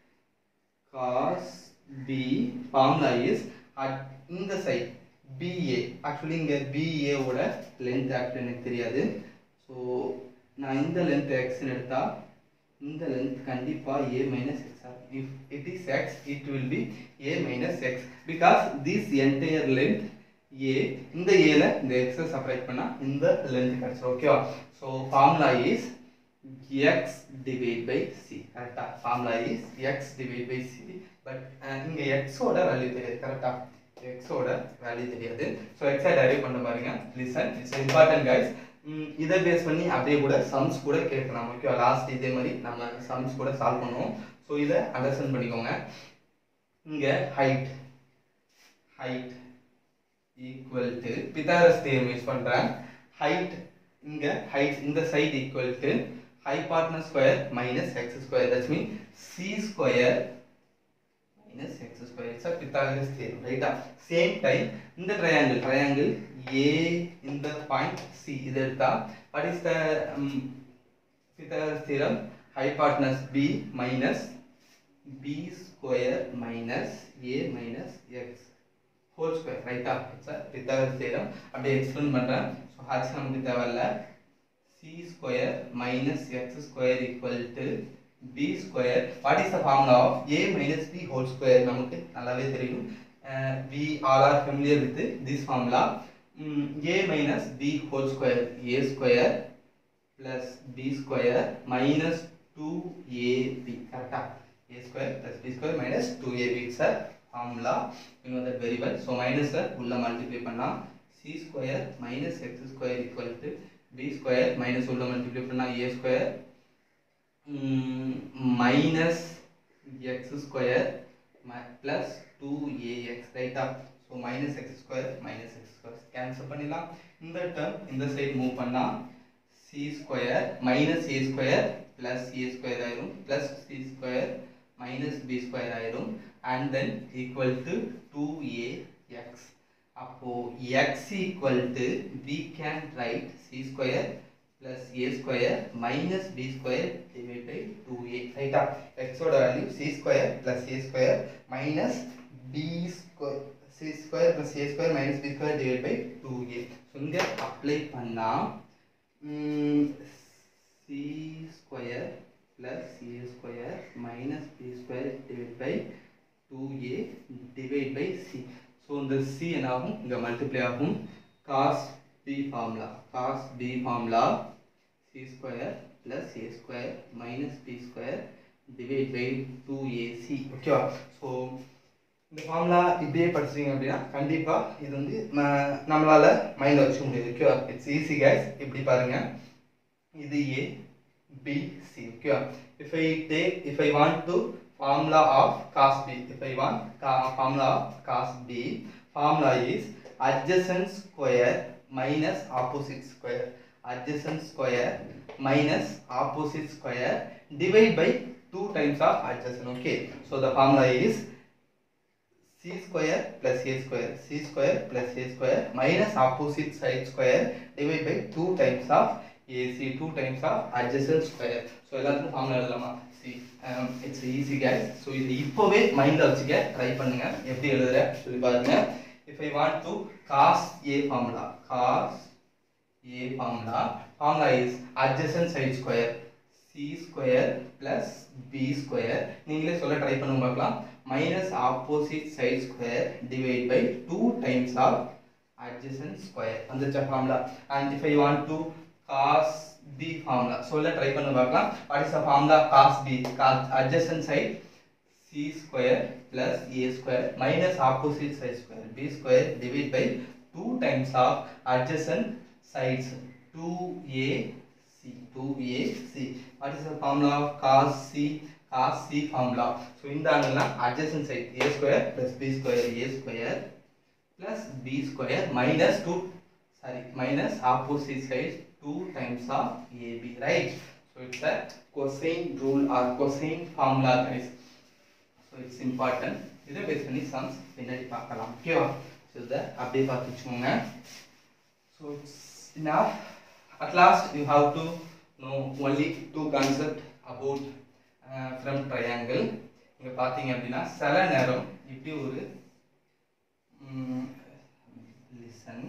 cos b formula is at இந்த side BA actually இங்கே BA ஓட length actually எனக்கு தெரியாது so நான் இந்த length எக்ஸ்ன்னு எடுத்தா இந்த லென்த் கண்டிப்பாக ஏ மைனஸ் எக்ஸ் ஆகும் if it is X it will be A minus X because this entire length A இந்த ஏல இந்த எக்ஸை செப்பரேட் பண்ணால் இந்த லென்த் கிடச்சிரும் ஓகேவா so formula is X divide by C கரெக்டாக formula is X divide by C but இங்கே எக்ஸோட வேல்யூ தெரியாது கரெக்டாக எக்ஸோட வேல்யூ தெரியாது ஸோ எக்ஸை டெரைவ் பண்ண பாருங்க லிசன் இட்ஸ் இம்பார்ட்டன்ட் கைஸ் இதை பேஸ் பண்ணி அப்படியே கூட சம்ஸ் கூட கேட்கலாம் ஓகேவா லாஸ்ட் இதே மாதிரி நம்ம சம்ஸ் கூட சால்வ் பண்ணுவோம் ஸோ இதை அண்டர்ஸ்டாண்ட் பண்ணிக்கோங்க இங்கே height height equal to Pythagoras theorem use பண்ணுறேன் ஹைட் இங்கே ஹைட் இந்த side equal to hypotenuse square minus X square that's mean C square minus x square it's a Pythagoras theorem right same time இந்த triangle triangle A in the point C இது எடுத்தா what is the um, Pythagoras theorem hypotenuse B minus B square minus A minus x whole square right it's a Pythagoras theorem அப்படியே explain பண்றேன் so h நமக்கு தேவையில்ல C square minus x square equal to b square what is the formula of a minus b whole square நமக்கு நல்லாவே தெரியும் uh, we all are familiar with this formula um, a minus b whole square a square plus b square minus 2ab correct a square plus b square minus 2ab it's a formula you know that very well so minus உள்ள multiply பண்ணா c square minus x square equal to b square minus உள்ள multiply பண்ணா a square minus x square plus 2ax right up so minus x square minus x square cancel பண்ணிடலாம் இந்த term இந்த side move பண்ணா c square minus a square plus a square ஆயிரும் plus c square minus b square ஆயிரும் and then equal to 2ax அப்போ x equal to we can write c square plus a square minus b square divided by 2a ரைட்டா x ஓட value c square plus a square minus b square c square plus a square minus b square divided by 2a so இங்கே apply பண்ணா ம், c square plus a square minus b square divided by 2a divided by c so இந்த c என்ன ஆகும் இங்கே multiply ஆகும் cos b formula cos b formula c square plus a square minus b square divided by 2ac ஓகேவா so இந்த formula இப்படியே படிச்சீங்க அப்படின்னா கண்டிப்பா இது வந்து ம- நம்மளால மைண்ட்ல வச்சுக்க முடியாது ஓகேவா இட்ஸ் ஈஸி கைஸ் இப்படி பாருங்க இது ஏ பி சி ஓகேவா if I take if I want to formula of cos B if I want formula of cos B formula is adjacent square minus opposite square adjacent square minus opposite square divide by two times of adjacent okay so the formula is c square plus a square c square plus a square minus opposite side square divided by 2 times of ac 2 times of adjacent square so எல்லாத்துக்கும் formula எழுதலாமா see um, it's easy guys so இது இப்போவே மைண்ட்ல வச்சுக்க try பண்ணுங்க எப்படி எழுதுற சொல்லி பாருங்க if i want to cos a formula cos a formula formula is adjacent side square c square plus b square நீங்களே சொல்ல ட்ரை பண்ணுங்க பார்க்கலாம் minus opposite side square divided by 2 times of adjacent square வந்துச்சா formula and if I want to cos b formula சொல்ல try பண்ண பார்க்கலாம் what is the formula cos b cos adjacent side c square plus a square minus opposite side square b square divided by 2 times of adjacent sides 2ac 2ac what is the formula of cos c cos c formula so இந்த ஆங்கிள்னா adjacent side a square plus b square a square plus b square minus 2 sorry minus opposite side 2 times of ab right so it's a cosine rule or cosine formula guys so it's important இதை base பண்ணி sums பின்னாடி பார்க்கலாம் ஓகேவா so இதை அப்படியே பார்த்து வச்சுக்கோங்க so it's enough at last you have to know only two concept about uh, from triangle இங்க பார்த்தீங்க அப்படின்னா சில நேரம் இப்படி ஒரு லிசன்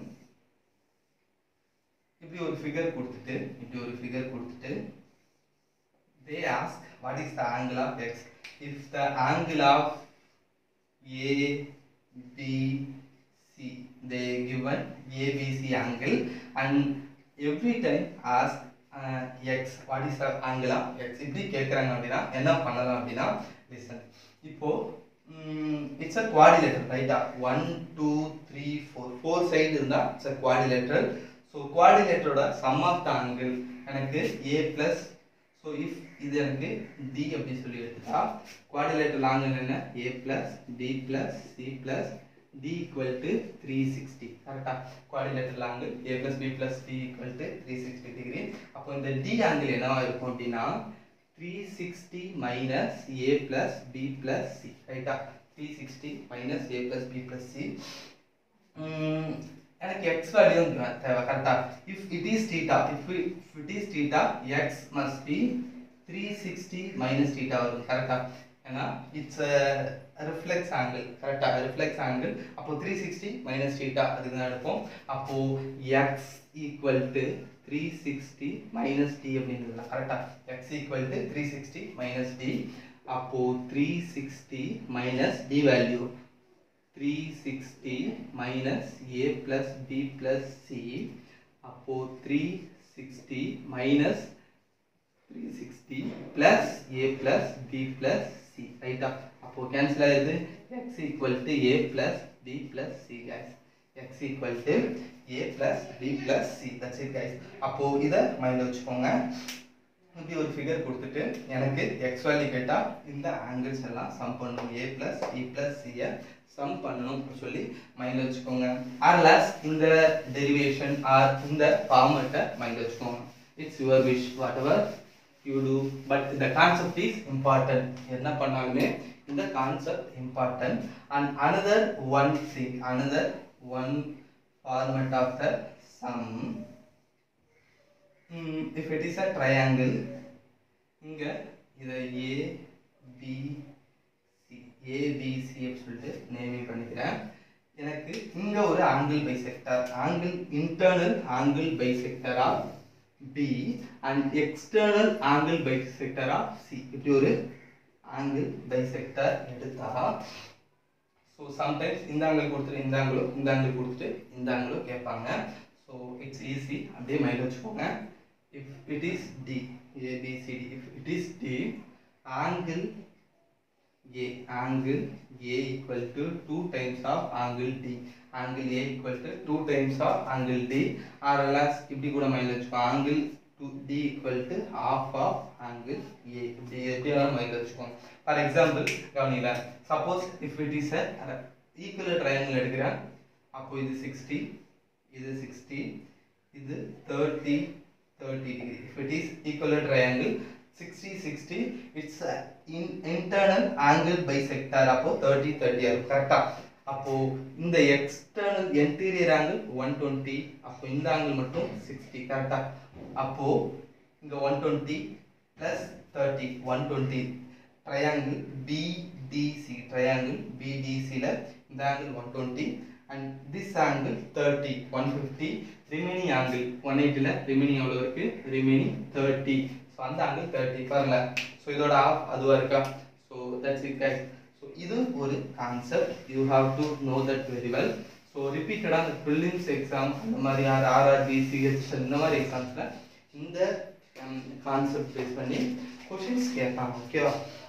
இப்படி ஒரு ஃபிகர் கொடுத்துட்டு இப்படி ஒரு ஃபிகர் கொடுத்துட்டு they ask what is the angle of x if the angle of a b c they given abc angle and every time ask uh, x what is the angle of x இப்படி கேட்குறாங்க அப்படின்னா என்ன பண்ணலாம் அப்படின்னா listen இப்போ it's a quadrilateral ரைட்டா one two three four four side இருந்தால் it's a quadrilateral so குவாடிலேட்டரோட சம் ஆஃப் த ஆங்கிள் எனக்கு ஏ ப்ளஸ் ஸோ இஃப் இது எனக்கு டி அப்படி சொல்லி எடுத்துட்டா குவாடிலேட்டர் ஆங்கிள் என்ன A plus D plus C plus D equal to three sixty கரெக்டாக quadrilateral angle A plus B plus D equal to three sixty degree அப்போ இந்த டி ஆங்கிள் என்னவா இருக்கும் அப்படின்னா three sixty minus A plus B plus C ரைட்டா three sixty minus A plus B plus C எனக்கு X value தேவை கரெக்டா if it is theta if it is theta X must be three sixty minus theta வரும் கரெக்டா ஏன்னா it's reflex angle கரெக்டா reflex angle அப்போ three sixty minus theta அதுக்கு தான் எடுப்போம் அப்போ X equal to three sixty minus D அப்படின்னு கரெக்டா X equal to three sixty minus D அப்போ three sixty minus D value 360 minus a plus b plus c அப்போ 360 minus 360 plus a plus b plus c ரைட்டா அப்போ cancel ஆகுது x equal to a plus b plus c guys x equal to a plus b plus c that's it guys அப்போ இதை மைண்ட்ல வச்சுக்கோங்க இப்படி ஒரு ஃபிகர் கொடுத்துட்டு எனக்கு எக்ஸ் வேல்யூ கேட்டால் இந்த ஆங்கிள்ஸ் எல்லாம் சம் பண்ணணும் ஏ ப்ளஸ் பி ப்ளஸ் சியை சம் பண்ணணும் சொல்லி மைண்டில் வச்சுக்கோங்க ஆர்லாஸ் இந்த டெரிவேஷன் ஆர் இந்த ஃபார்மெட்டை மைண்டில் வச்சுக்கோங்க it's your wish whatever you do but இந்த கான்செப்ட் இஸ் இம்பார்ட்டன்ட் என்ன பண்ணாலுமே இந்த concept important and another one thing another one format of the sum if it is a triangle இங்கே இதை ஏ பி சி ஏபிசி அப்படின்னு சொல்லிட்டு naming பண்ணிக்கிறேன் எனக்கு இங்கே ஒரு angle bisector angle internal angle bisector of B and external angle bisector of C இப்படி ஒரு ஆங்கிள் பைசெக்டர் எடுத்தா ஸோ சம்டைம்ஸ் இந்த ஆங்கிள் கொடுத்துட்டு இந்த ஆங்கிளும் இந்த ஆங்கிள் கொடுத்துட்டு இந்த ஆங்கிளும் கேட்பாங்க ஸோ இட்ஸ் ஈஸி அப்படியே மைண்ட் வச்சுக்கோங்க if it is D ABCD if it is D angle A angle A equal to 2 times of angle D angle A equal to 2 times of angle D or else இப்படி கூட mind வச்சுக்கோ angle to D equal to half of angle A இப்படி எப்படி வேணாலும் mind வச்சுக்கோ for example கவனில suppose if it is a equal triangle எடுக்கிறேன் அப்போ இது சிக்ஸ்டி இது சிக்ஸ்டி இது thirty thirty degree if it is equal triangle 60 60 it's a in internal angle bisector அப்போ 30 30 இருக்கும் கரெக்டா அப்போ இந்த எக்ஸ்டர்னல் என்டீரியர் ஆங்கிள் 120 அப்போ இந்த ஆங்கிள் மட்டும் 60 கரெக்டா அப்போ இங்க 120 plus 30 120 triangle BDC triangle BDC ல இந்த angle 120 and this angle 30 150 remaining angle 180 ல remaining எவ்வளவு இருக்கு remaining 30 ஸோ அந்த ஆங்கிள் தேர்ட்டி பாருங்க ஸோ இதோட ஆஃப் அதுவாக இருக்கா so that's it guys so இது ஒரு concept you have to know that very well so ரிப்பீட்டடாக அந்த ப்ரிலிம்ஸ் எக்ஸாம் அந்த மாதிரி ஆர் ஆர்ஆர்பி சிஹெச் இந்த மாதிரி எக்ஸாம்ஸில் இந்த கான்செப்ட் பேஸ் பண்ணி கொஷின்ஸ் கேட்பாங்க ஓகேவா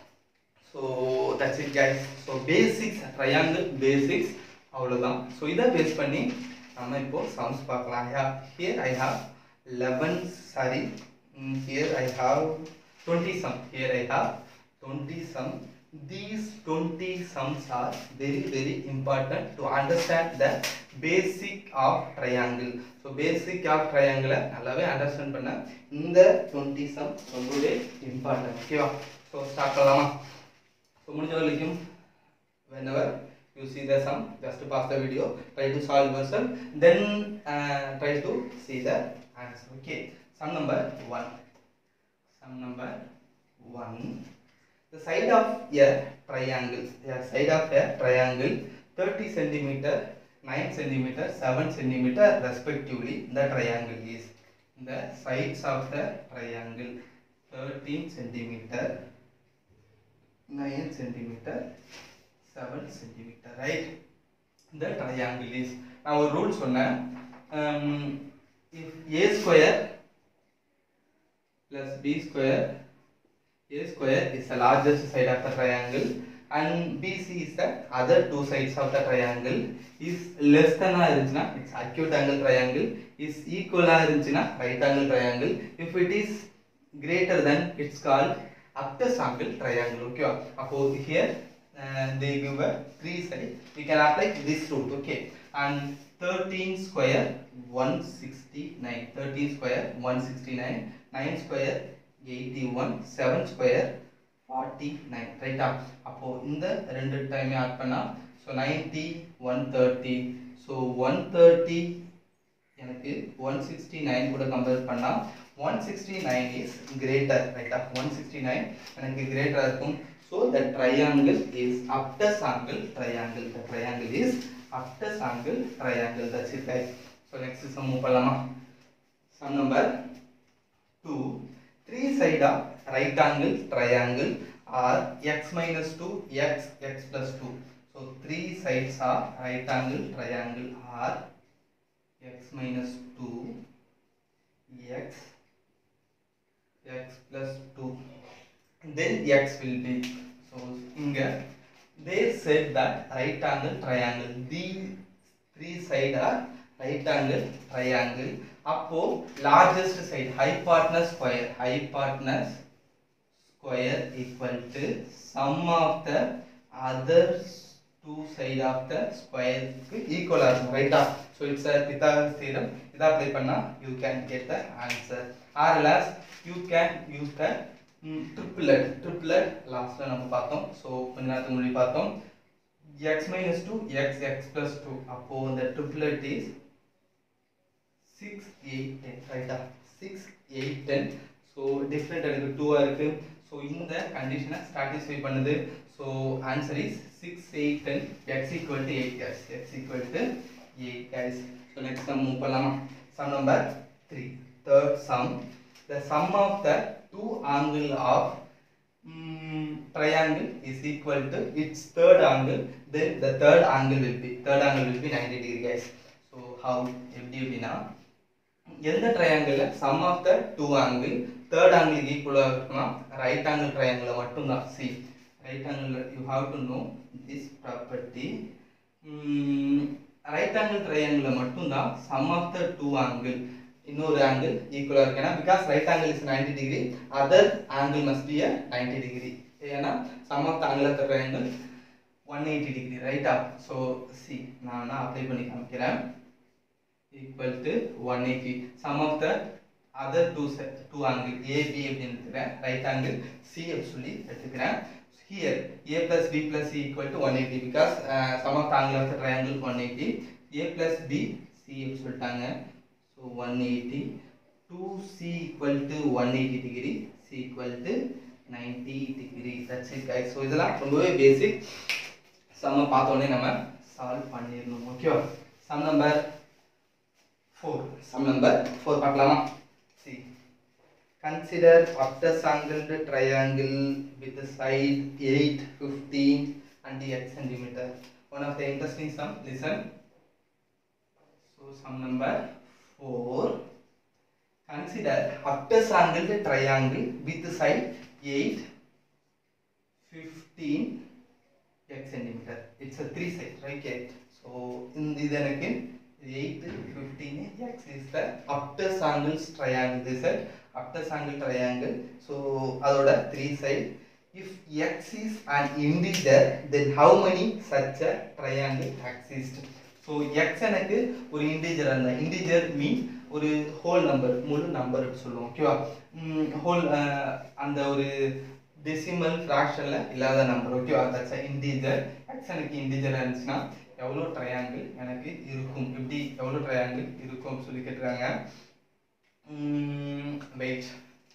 so that's it guys so basics triangle basics அவ்வளோதான் ஸோ இதை பேஸ் பண்ணி நம்ம இப்போ சம்ஸ் பார்க்கலாம் I have here I have eleven sorry Mm, here I have 20 sum. Here I have 20 sum. These 20 sums are very very important to understand the basic of triangle. So basic of triangle நல்லாவே understand பண்ண இந்த 20 sum ரொம்பவே important. ஓகேவா so start பண்ணலாமா so முடிஞ்ச வரைக்கும் whenever you see the sum just pass the video try to solve yourself then uh, try to see the answer okay sum number 1 sum number 1 the side of a triangle the side of a triangle 30 centimeter 9 centimeter 7 centimeter respectively the triangle is the sides of the triangle 13 centimeter 9 centimeter 7 centimeter right the triangle is நான் ஒரு rule சொன்னேன் um, if a square plus b square a square is the largest side of the triangle and bc is the other two sides of the triangle is less than ஆ இருந்துச்சுன்னா it's acute angle triangle is equal ஆ இருந்துச்சுன்னா right angle triangle if it is greater than it's called obtuse angle triangle okay அப்போ here uh, they give a three side we can apply this rule okay and 13 square 169 13 square 169 9 square 81 7 square 49 ரைட்டா அப்போ இந்த ரெண்டு time add பண்ணா so 90 130 so 130 எனக்கு 169 கூட compare பண்ணா 169 is greater ரைட்டா 169 எனக்கு கிரேட்டரா இருக்கும் so the triangle is obtuse angle triangle the triangle is obtuse angle triangle that's it guys so next sum move பண்ணலாமா sum number 2 three side of right angle triangle are x minus 2 x x plus 2 so three sides of right angle triangle are x minus 2 x x plus 2 then x will be so inga they said that right angle triangle these three side are right angle triangle அப்போ largest side hypotenuse square hypotenuse square equal to sum of the other two side of the square க்கு equal ஆ இருக்கும் ரைட்டா so it's a Pythagoras theorem இதை apply பண்ணா you can get the answer or else you can use the mm, triplet triplet லாஸ்ட்ல நம்ம பார்த்தோம் so கொஞ்ச நேரத்துக்கு முன்னாடி பார்த்தோம் x minus 2 x x plus 2 அப்போ இந்த triplet is 6 8 10 ரைட்டா six eight ten so different எனக்கு டூவாக இருக்குது ஸோ இந்த கண்டிஷனை சாட்டிஸ்ஃபை பண்ணுது so answer is six eight ten X equal to eight case X equal to eight case so next sum move பண்ணலாமா sum number three third sum the sum of the two angle of triangle is equal to its third angle then the third angle will be third angle will be 90 degree guys so how எப்படி எப்படின்னா எந்த triangle sum of the two angle third angle ஈக்குவலாக இருக்குன்னா right angle triangle மட்டும்தான் see right angle you have to know this property right angle triangle மட்டும்தான் sum of the two angle இன்னொரு angle ஈக்குவலாக இருக்கு ஏன்னா because right angle is ninety degree other angle must be a ninety degree ஏன்னா sum of the angle of the triangle one eighty degree ரைட்டா so see நான் apply பண்ணி காமிக்கிறேன் equal to 180 sum of the other two set two angle a b அப்படின்னு எடுத்துக்கிறேன் right angle c அப்படி சொல்லி எடுத்துக்கிறேன் here a plus b plus c equal to 180 because uh, sum of the angle of the triangle 180 a plus b c அப்படி சொல்லிட்டாங்க so 180 2c equal to 180 degree c equal to 90 degree that's it guys so இதெல்லாம் ரொம்பவே பேசிக் சம்ம பார்த்தோன்னே நம்ம solve பண்ணிடணும் ஓகேவா sum number 4 sum number 4 பார்க்கலாமா see consider octaangled triangle with the side 8 15 and the x centimeter one of the interesting sum listen so sum number 4 consider octaangled triangle with the side 8 15 x centimeter it's a three side right okay so in இது எனக்கு 8 15 x is the obtuse angles triangle this is obtuse angle triangle so அதோட three side if x is an integer then how many such a triangle exist so x எனக்கு ஒரு integer அந்த integer mean ஒரு whole number முழு number சொல்லுவோம் ஓகேவா whole அந்த ஒரு டெசிமல் ஃப்ராக்ஷனில் இல்லாத நம்பர் ஓகேவா தட்ஸ் இன்டீஜர் எக்ஸ் எனக்கு இன்டீஜராக இருந்துச்சுன்னா எவ்வளோ ட்ரையாங்கிள் எனக்கு இருக்கும் எப்படி எவ்வளோ ட்ரையாங்கிள் இருக்கும் சொல்லி கேட்டுருக்காங்க வெயிட்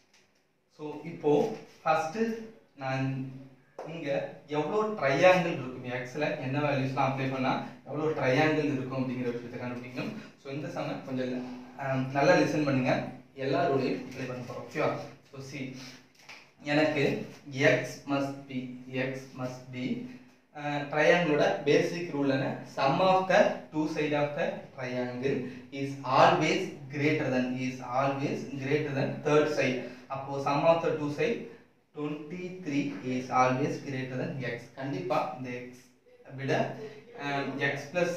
ஸோ இப்போ ஃபஸ்ட்டு நான் இங்கே எவ்வளோ ட்ரையாங்கிள் இருக்கும் எக்ஸில் என்ன வேல்யூஸ்லாம் அப்ளை பண்ணால் எவ்வளோ ட்ரையாங்கிள் இருக்கும் அப்படிங்கிற விஷயத்தை கண்டுபிடிக்கணும் ஸோ இந்த சம கொஞ்சம் ஆம், நல்லா லிசன் பண்ணுங்க எல்லா ரூலையும் அப்ளை பண்ண போகிறோம் ஓகேவா ஸோ சி எனக்கு X must be X must be ட்ரையாங்கிளோட பேசிக் ரூல் என்ன sum of the two side of the triangle is always greater than is always greater than third side அப்போ sum of the two side twenty three is always greater than X கண்டிப்பாக இந்த X விட X plus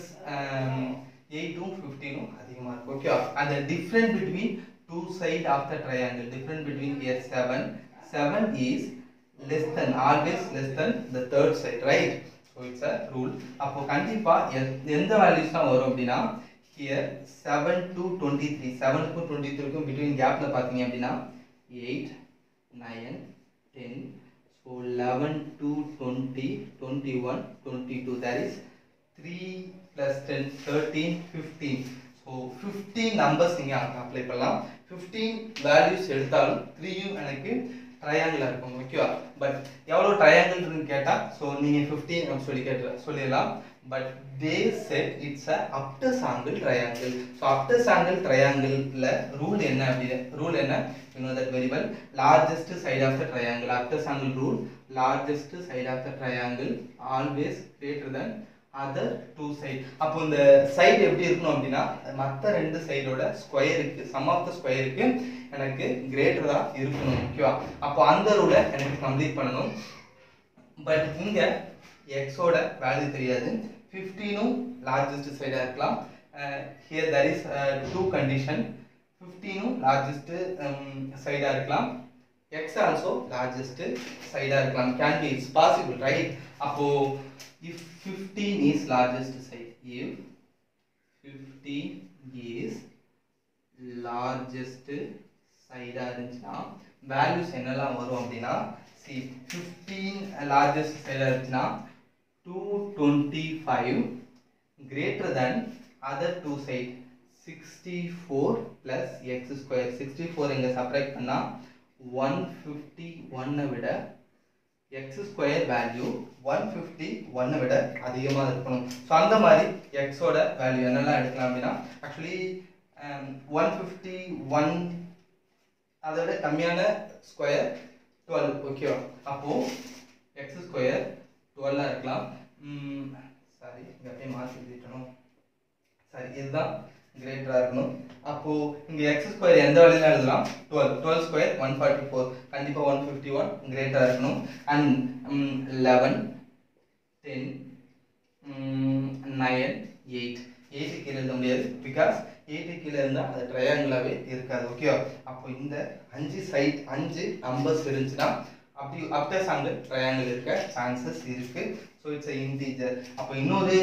எயிட்டும் ஃபிஃப்டீனும் அதிகமாக இருக்கும் okay அந்த different between two side of the triangle different between year seven seven is less than always less than the third side right so it's a rule அப்போ கண்டிப்பா எ- எந்த values தான் வரும் அப்படின்னா here 7 to 23 7 க்கும் 23 க்கும் between gapல பாத்தீங்க அப்படின்னா 8 9 10 so 11 to 20 21 22 that is 3 plus 10 13 15 so 15 numbers நீங்க அப்ளை பண்ணலாம் 15 values எடுத்தாலும் 3 யும் எனக்கு ட்ரையாங்கிளாக இருக்கும் ஓகேவா பட் எவ்வளோ ட்ரையாங்கிள்னு கேட்டால் ஸோ நீங்கள் ஃபிஃப்டீன் அப்படின்னு சொல்லி கேட்டு சொல்லிடலாம் but they said it's a obtuse angle triangle so obtuse angle ட்ரையாங்கிளில் ரூல் என்ன அப்படி ரூல் என்ன you know that very well largest side of the triangle obtuse angle rule largest side of the triangle always greater than other two side அப்போ இந்த side எப்படி இருக்கணும் அப்படின்னா மற்ற ரெண்டு சைடோட ஸ்கொயருக்கு சம் ஆஃப் த ஸ்கொயருக்கு எனக்கு கிரேட்டரா இருக்கணும் ஓகேவா அப்போ அந்த ரூலை எனக்கு கம்ப்ளீட் பண்ணணும் பட் இங்க எக்ஸோட வேல்யூ தெரியாது ஃபிஃப்டீனும் லார்ஜஸ்ட் சைடாக இருக்கலாம் here there is two condition ஃபிஃப்டீனும் லார்ஜஸ்ட் சைடாக இருக்கலாம் எக்ஸ் ஆல்சோ லார்ஜஸ்ட் சைடாக இருக்கலாம் can be it's possible right அப்போ if fifteen is largest side if fifteen is largest சைடாக இருந்துச்சுன்னா வேல்யூஸ் என்னெல்லாம் வரும் அப்படின்னா சி ஃபிஃப்டீன் லார்ஜஸ்ட் சைடாக இருந்துச்சுன்னா two twenty five greater than other two side sixty four plus X square sixty four இங்கே subtract பண்ணால் ஒன் ஃபிஃப்டி ஒன்னை விட X square value one fifty ஒன்னை விட அதிகமாக இருக்கணும் ஸோ அந்த மாதிரி எக்ஸோட வேல்யூ என்னெல்லாம் எடுக்கலாம் அப்படின்னா ஆக்சுவலி ஒன் ஃபிஃப்டி ஒன் அதை விட கம்மியான ஸ்கொயர் டுவெல் ஓகேவா அப்போது எக்ஸ் ஸ்கொயர் டுவெல்லாக இருக்கலாம் சாரி இங்கே அப்படியே மாற்றி எழுதிட்டணும் சரி இதுதான் கிரேட்டராக இருக்கணும் அப்போது இங்கே எக்ஸ் ஸ்கொயர் எந்த வழியில எழுதலாம் twelve twelve square one forty four கண்டிப்பாக ஒன் ஃபிஃப்டி ஒன் கிரேட்டராக இருக்கணும் and eleven ten nine eight eight கீழே எழுத முடியாது பிகாஸ் எயிட்டு கீழே இருந்தால் அது ட்ரையாங்கிளாகவே இருக்காது ஓகேவா அப்போ இந்த அஞ்சு சைட் அஞ்சு நம்பர்ஸ் இருந்துச்சுன்னா அப்படி அப்டர்ஸ் அங்கே ட்ரையாங்கிள் இருக்க சான்சஸ் இருக்கு ஸோ இட்ஸ் அ இன்டீஜர் அப்போ இன்னொரு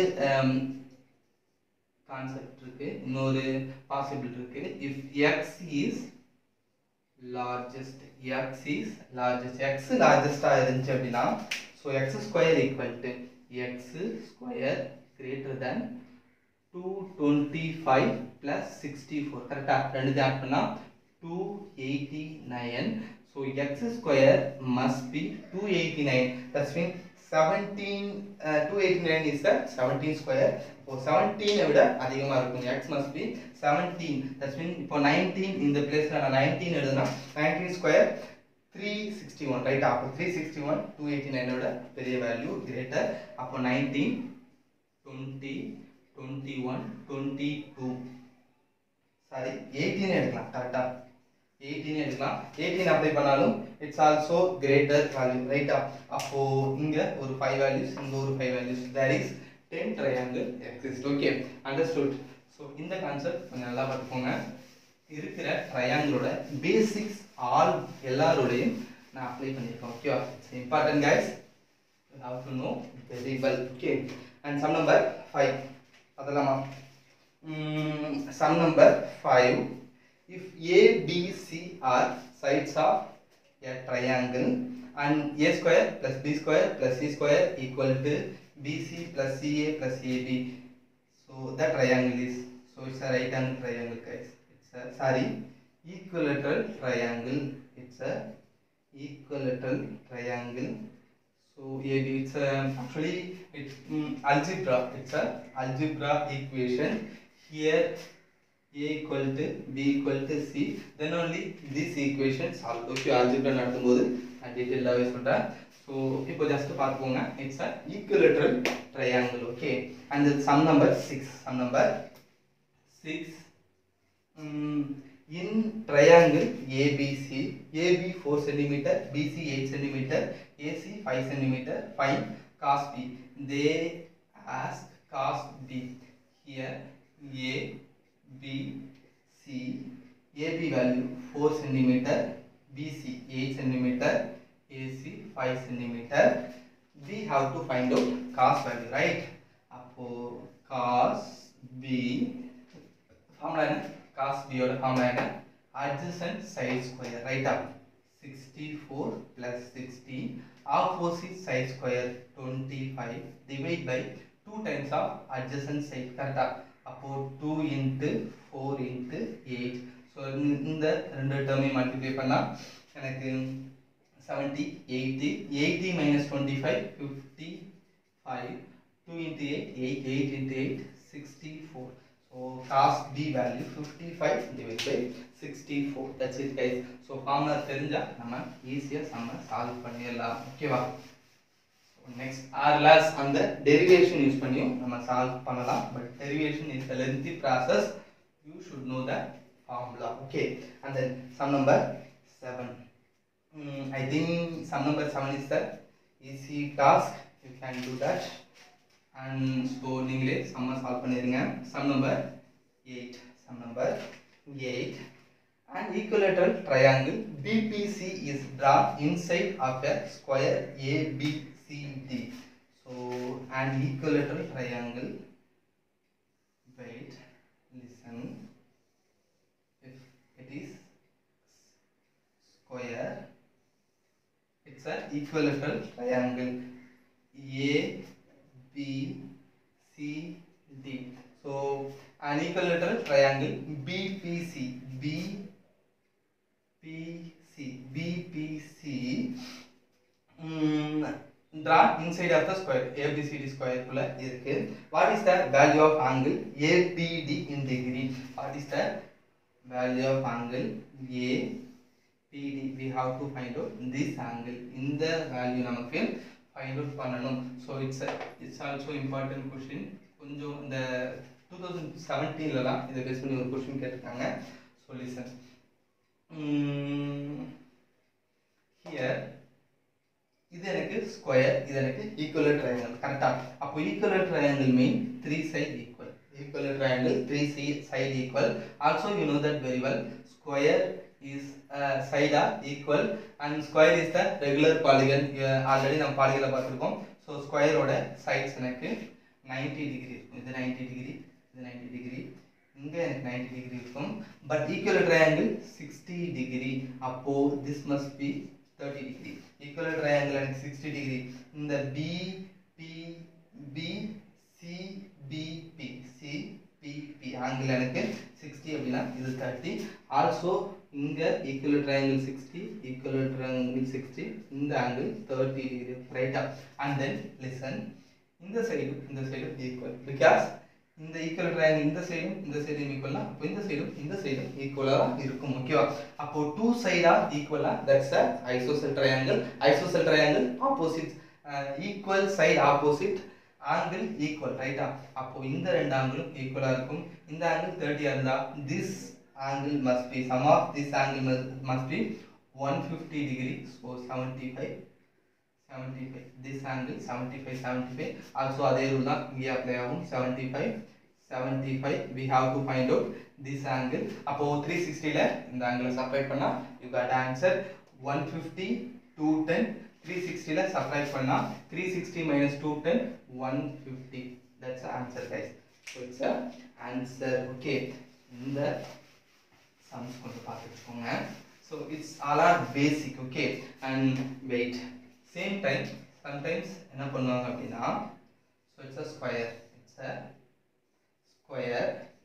கான்செப்ட் இருக்கு இன்னொரு பாசிபிள் இருக்கு if X is largest X is largest X லார்ஜஸ்டாக இருந்துச்சு அப்படின்னா so X square equal to X square greater than two twenty five plus sixty four கரெக்டாக ரெண்டு ஆட் பண்ணால் two eighty nine so X square must be two eighty nine that's mean seventeen two eighty nine is the seventeen square இப்போ செவன்டீனை விட அதிகமாக இருக்கும் X must be seventeen that's mean இப்போ nineteen இந்த பிளேஸில் நான் நைன்டீன் எழுதுனா nineteen square three sixty one right அப்போ three sixty one two eighty நைனோட பெரிய வேல்யூ கிரேட்டர் அப்போ nineteen twenty twenty one twenty two sorry eighteen எடுக்கலாம் கரெக்டாக எயிட்டீன் எடுக்கலாம் எயிட்டீன் அப்ளை பண்ணாலும் இட்ஸ் ஆல்சோ கிரேட்டர் வேல்யூ ரைட்டா அப்போ இங்க ஒரு ஃபைவ் வேல்யூஸ் இங்க ஒரு five values there is ten triangle exist okay understood so இந்த கான்செப்ட் கொஞ்சம் நல்லா பார்த்துக்கோங்க இருக்கிற ட்ரையாங்கிளோட பேசிக்ஸ் ஆல் எல்லாரோடையும் நான் அப்ளை பண்ணியிருக்கேன் ஓகேவா it's important guys you have to know very well okay and sum number five அதெல்லாமா sum number five if A, B, C are sides of a triangle and A square plus B square plus C square equal to BC plus CA plus AB. So the triangle is, so it's a right angle triangle guys. It's a, sorry, equilateral triangle. It's a equilateral triangle. So AB, it's a, actually it's um, algebra. It's a algebra equation. Here a equal to b equal to c then only this equation solve okay algebra நடத்தும்போது நான் டீடைலாகவே சொல்கிறேன் so இப்போ just பார்த்துக்கோங்க it's a equilateral triangle okay and sum number six sum number six in triangle ABC AB 4 centimeter BC 8 centimeter AC 5 centimeter find cos B they ask cos B here A B, C, AB value 4 centimeter, BC 8 centimeter, AC 5 centimeter. We have to find out cos value, right? அப்போ cos B formula என்ன cos B யோட formula என்ன adjacent side square, right up 64 plus 16 opposite side square 25 divide by 2 times of adjacent side, correct அப்போ two into four into eight so இந்த ரெண்டு டேர்மையும் multiply பண்ணால் எனக்கு seventy eighty eighty minus twenty five fifty five two into eight eight eight into eight sixty four so cos B value fifty five divide by sixty four that's it guys so formula தெரிஞ்சால் நம்ம ஈஸியாக நம்ம solve பண்ணிடலாம் ஓகேவா next ஆர்லாஸ் அந்த derivation use பண்ணியும் நம்ம solve பண்ணலாம் but derivation is a lengthy process you should know the formula okay and then sum number 7 mm, i think sum number 7 is the easy task you can do that and so நீங்களே சம்ம solve பண்ணிருங்க sum number 8 sum number 8 An equilateral triangle BPC is drawn inside of a square ABCD. So, an equilateral triangle. Wait, listen. If it is square, it's an equilateral triangle. A, B, C, D. So, an equilateral triangle BPC BPC BPC mm, drawn inside of the square ABCD square குள்ள இருக்கு what is the value of angle ABD in degree what is the value of angle ABD we have to find out this angle இந்த value நமக்கு find out பண்ணணும் so it's a, it's also important question கொஞ்சம் இந்த two thousand செவன்டீன்லலாம் இதை base பண்ணி ஒரு question கேட்டிருக்காங்க so listen here இது எனக்கு ஸ்கொயர் இது எனக்கு ஈக்குவல் ட்ரையாங்கிள் கரெக்டா அப்போ equal triangle mean three side equal equal triangle three see side equal also you know that very well square is side are equal and square is the regular polygon already நம்ம பாலிகளை பார்த்துருக்கோம் so ஸ்கொயரோட sides எனக்கு ninety degree இருக்கும் இது ninety degree இது ninety degree இங்கே எனக்கு நைன்டி டிகிரி இருக்கும் but equal triangle sixty degree அப்போ this must be thirty degree equal triangle எனக்கு சிக்ஸ்டி டிகிரி இந்த B B B C B B C B B angle எனக்கு சிக்ஸ்டி அப்படின்னா இது தேர்ட்டி ஆல்சோ இங்கே equal triangle sixty equal triangle sixty இந்த angle thirty degree ரைட்டா and then listen இந்த சைடும் இந்த சைடும் ஈக்குவல் பிகாஸ் இந்த ஈக்குவல் ட்ரையாங்கிள் இந்த சைடும் இந்த சைடும் ஈக்குவலா அப்போ இந்த சைடும் இந்த சைடும் ஈக்குவலா இருக்கும் ஓகேவா அப்போ டூ சைடா ஈக்குவலா that's a isosceles triangle isosceles triangle opposite equal side opposite angle equal ரைட்டா அப்போ இந்த ரெண்டு ஆங்கிளும் ஈக்குவலா இருக்கும் இந்த ஆங்கிள் தேர்ட்டியா இருந்தா this angle must be sum of this angle must be one fifty degree so seventy five 75 this angle 75 75 also அதே ரூல் தான் இங்கே அப்ளை ஆகும் 75 75 we have to find out this angle அப்போ 360 ல இந்த ஆங்கிளை சப்ட்ராக்ட் பண்ணா you got answer 150 210 360 ல சப்ட்ராக்ட் பண்ணா 360 minus 210 150 that's the answer guys so it's a answer okay இந்த sums கொஞ்சம் பார்த்துக்கோங்க so it's all are basic okay and wait same time sometimes என்ன பண்ணுவாங்க அப்படின்னா so it's a square it's a square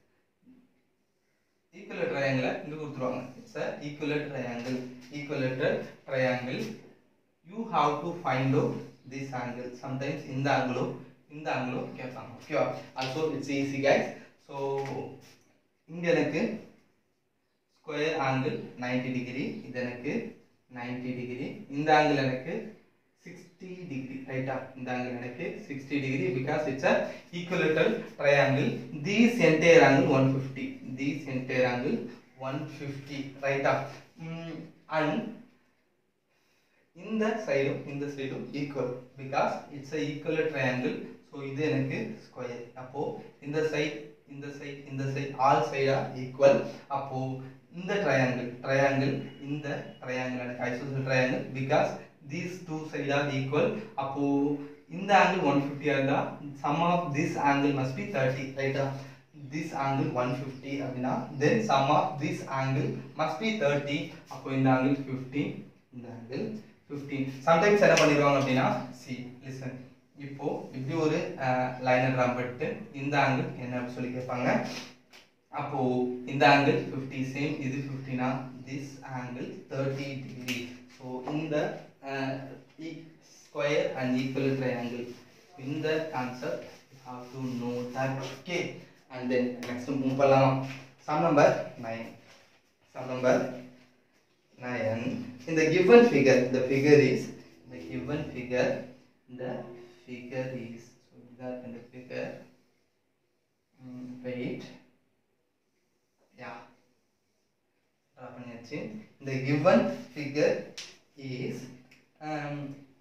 equal ட்ரையாங்கிளை இங்கே கொடுத்துருவாங்க it's a equal triangle equilateral triangle you have to find out this angle sometimes இந்த ஆங்கிளும் இந்த ஆங்கிளும் கேட்பாங்க ஓகேவா also it's easy guys so இங்கே எனக்கு ஸ்கொயர் ஆங்கிள் நைன்டி டிகிரி இது எனக்கு நைன்டி டிகிரி இந்த ஆங்கிள் எனக்கு சிக்ஸ்டி டிகிரி ரைட்டா இந்த ஆங்கிள் எனக்கு sixty degree because it's a equilateral triangle these entire angle one fifty these entire angle one fifty ரைட்டா அண்ட் இந்த சைடும் இந்த சைடும் equal because it's a equal triangle so இது எனக்கு ஸ்கொயர் அப்போ இந்த சைட் இந்த சைட் இந்த சைட் ஆல் சைடா ஈக்குவல் அப்போ இந்த ட்ரையாங்கிள் ட்ரையாங்கிள் இந்த ட்ரையாங்கிள் எனக்கு isosceles triangle because these two side are equal அப்போ இந்த ஆங்கிள் ஒன் ஃபிஃப்டியாக இருந்தால் sum of this angle must be thirty ரைட்டா திஸ் ஆங்கிள் ஒன் ஃபிஃப்டி அப்படின்னா then sum of this angle must be thirty அப்போ இந்த ஆங்கிள் ஃபிஃப்டீன் இந்த angle fifteen sometimes என்ன பண்ணிடுவாங்க அப்படின்னா சி லிசன் இப்போ இப்படி ஒரு லைனர் ட்ராம் பண்ணிட்டு இந்த ஆங்கிள் என்ன அப்படின்னு சொல்லி கேட்பாங்க அப்போ இந்த ஆங்கிள் ஃபிஃப்டி சேம் இது ஃபிஃப்டினா this angle thirty degree so இந்த ஸ்கொயர் அண்ட் ஈக்குவல் ட்ரையாங்கிள் இந்த concept have to know that okay and then next move பண்ணலாம் sum number nine sum number nine. In the given figure, the figure is the given figure. The figure is so that in the figure. Mm, wait. Yeah. Draw பண்ணியாச்சு. The given figure is um,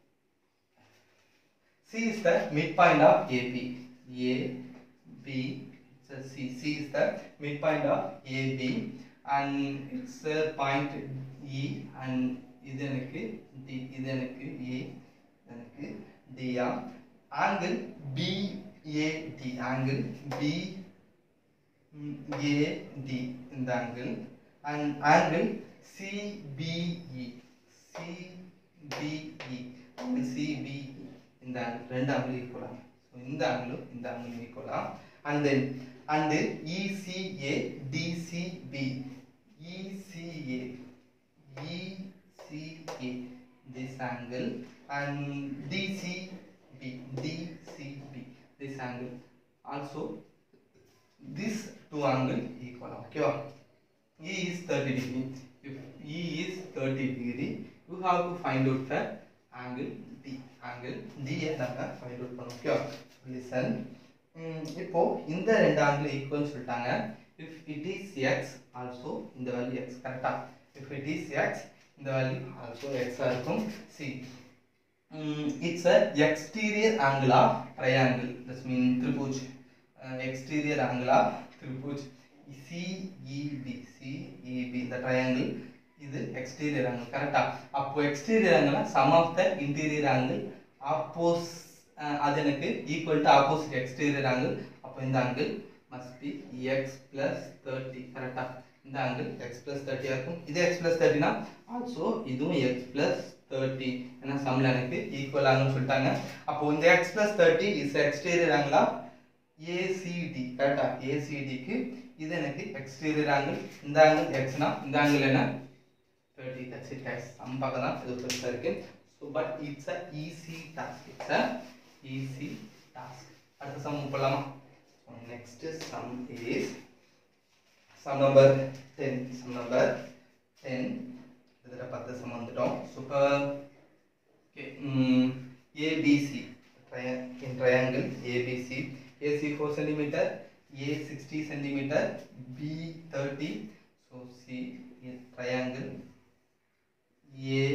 C is the midpoint of AB. A, B, so C. C is the midpoint of AB and it's a point E and இது எனக்கு D இது எனக்கு A எனக்கு D ஆ angle BAD angle BAD இந்த angle and angle CBE CBE angle CBE இந்த angle ரெண்டு angle ஈக்குவலா ஸோ இந்த angle இந்த angle ஈக்குவலா and then and ECA DCB ECA ECA this angle and DCB DCB this angle also this two angle equal okay E is 30 degree if E is 30 degree you have to find out the angle D angle D ஐ நம்ம find out பண்ணோம் okay listen ம், இப்போ இந்த ரெண்டு angle equal சொல்லிட்டாங்க if it is x also இந்த value x கரெக்டா இஃப் இட் இஸ் எக்ஸ் இந்த வேல்யூ ஆல்சோ எக்ஸாக இருக்கும் see it's a exterior angle of triangle that's mean திரிபுஜ் எக்ஸ்டீரியர் ஆங்கிள் ஆஃப் திரிபுஜ் சிஇபி சிஇபி இந்த ட்ரையாங்கிள் இது எக்ஸ்டீரியர் ஆங்கிள் கரெக்டா அப்போ exterior angle sum of the interior angle opposite அது எனக்கு equal to opposite exterior angle அப்போ இந்த angle must be x plus thirty கரெக்டா இந்த ஆங்கிள் எக்ஸ் பிளஸ் தேர்ட்டியாக இருக்கும் இது எக்ஸ் பிளஸ் தேர்ட்டினா ஆல்சோ இதுவும் எக்ஸ் பிளஸ் தேர்ட்டி ஏன்னா சம்ல எனக்கு ஈக்குவல் ஆகும்னு சொல்லிட்டாங்க அப்போ இந்த x plus thirty is exterior ஆங்கிளா ஏசிடி கரெக்டா ஏசிடிக்கு இது எனக்கு எக்ஸ்டீரியர் ஆங்கிள் இந்த ஆங்கிள் எக்ஸ்னா இந்த ஆங்கிள் என்ன thirty that's it guys sum பார்க்க தான் இது பெருசாக இருக்கு so but it's a easy task it's a easy task அடுத்த சம் போடலாமா next sum is some number ten sum number ten இதில் பத்து சம் வந்துட்டோம் super okay ABC in triangle ABC AC 4 centimeter A 60 centimeter B 30 so C is triangle A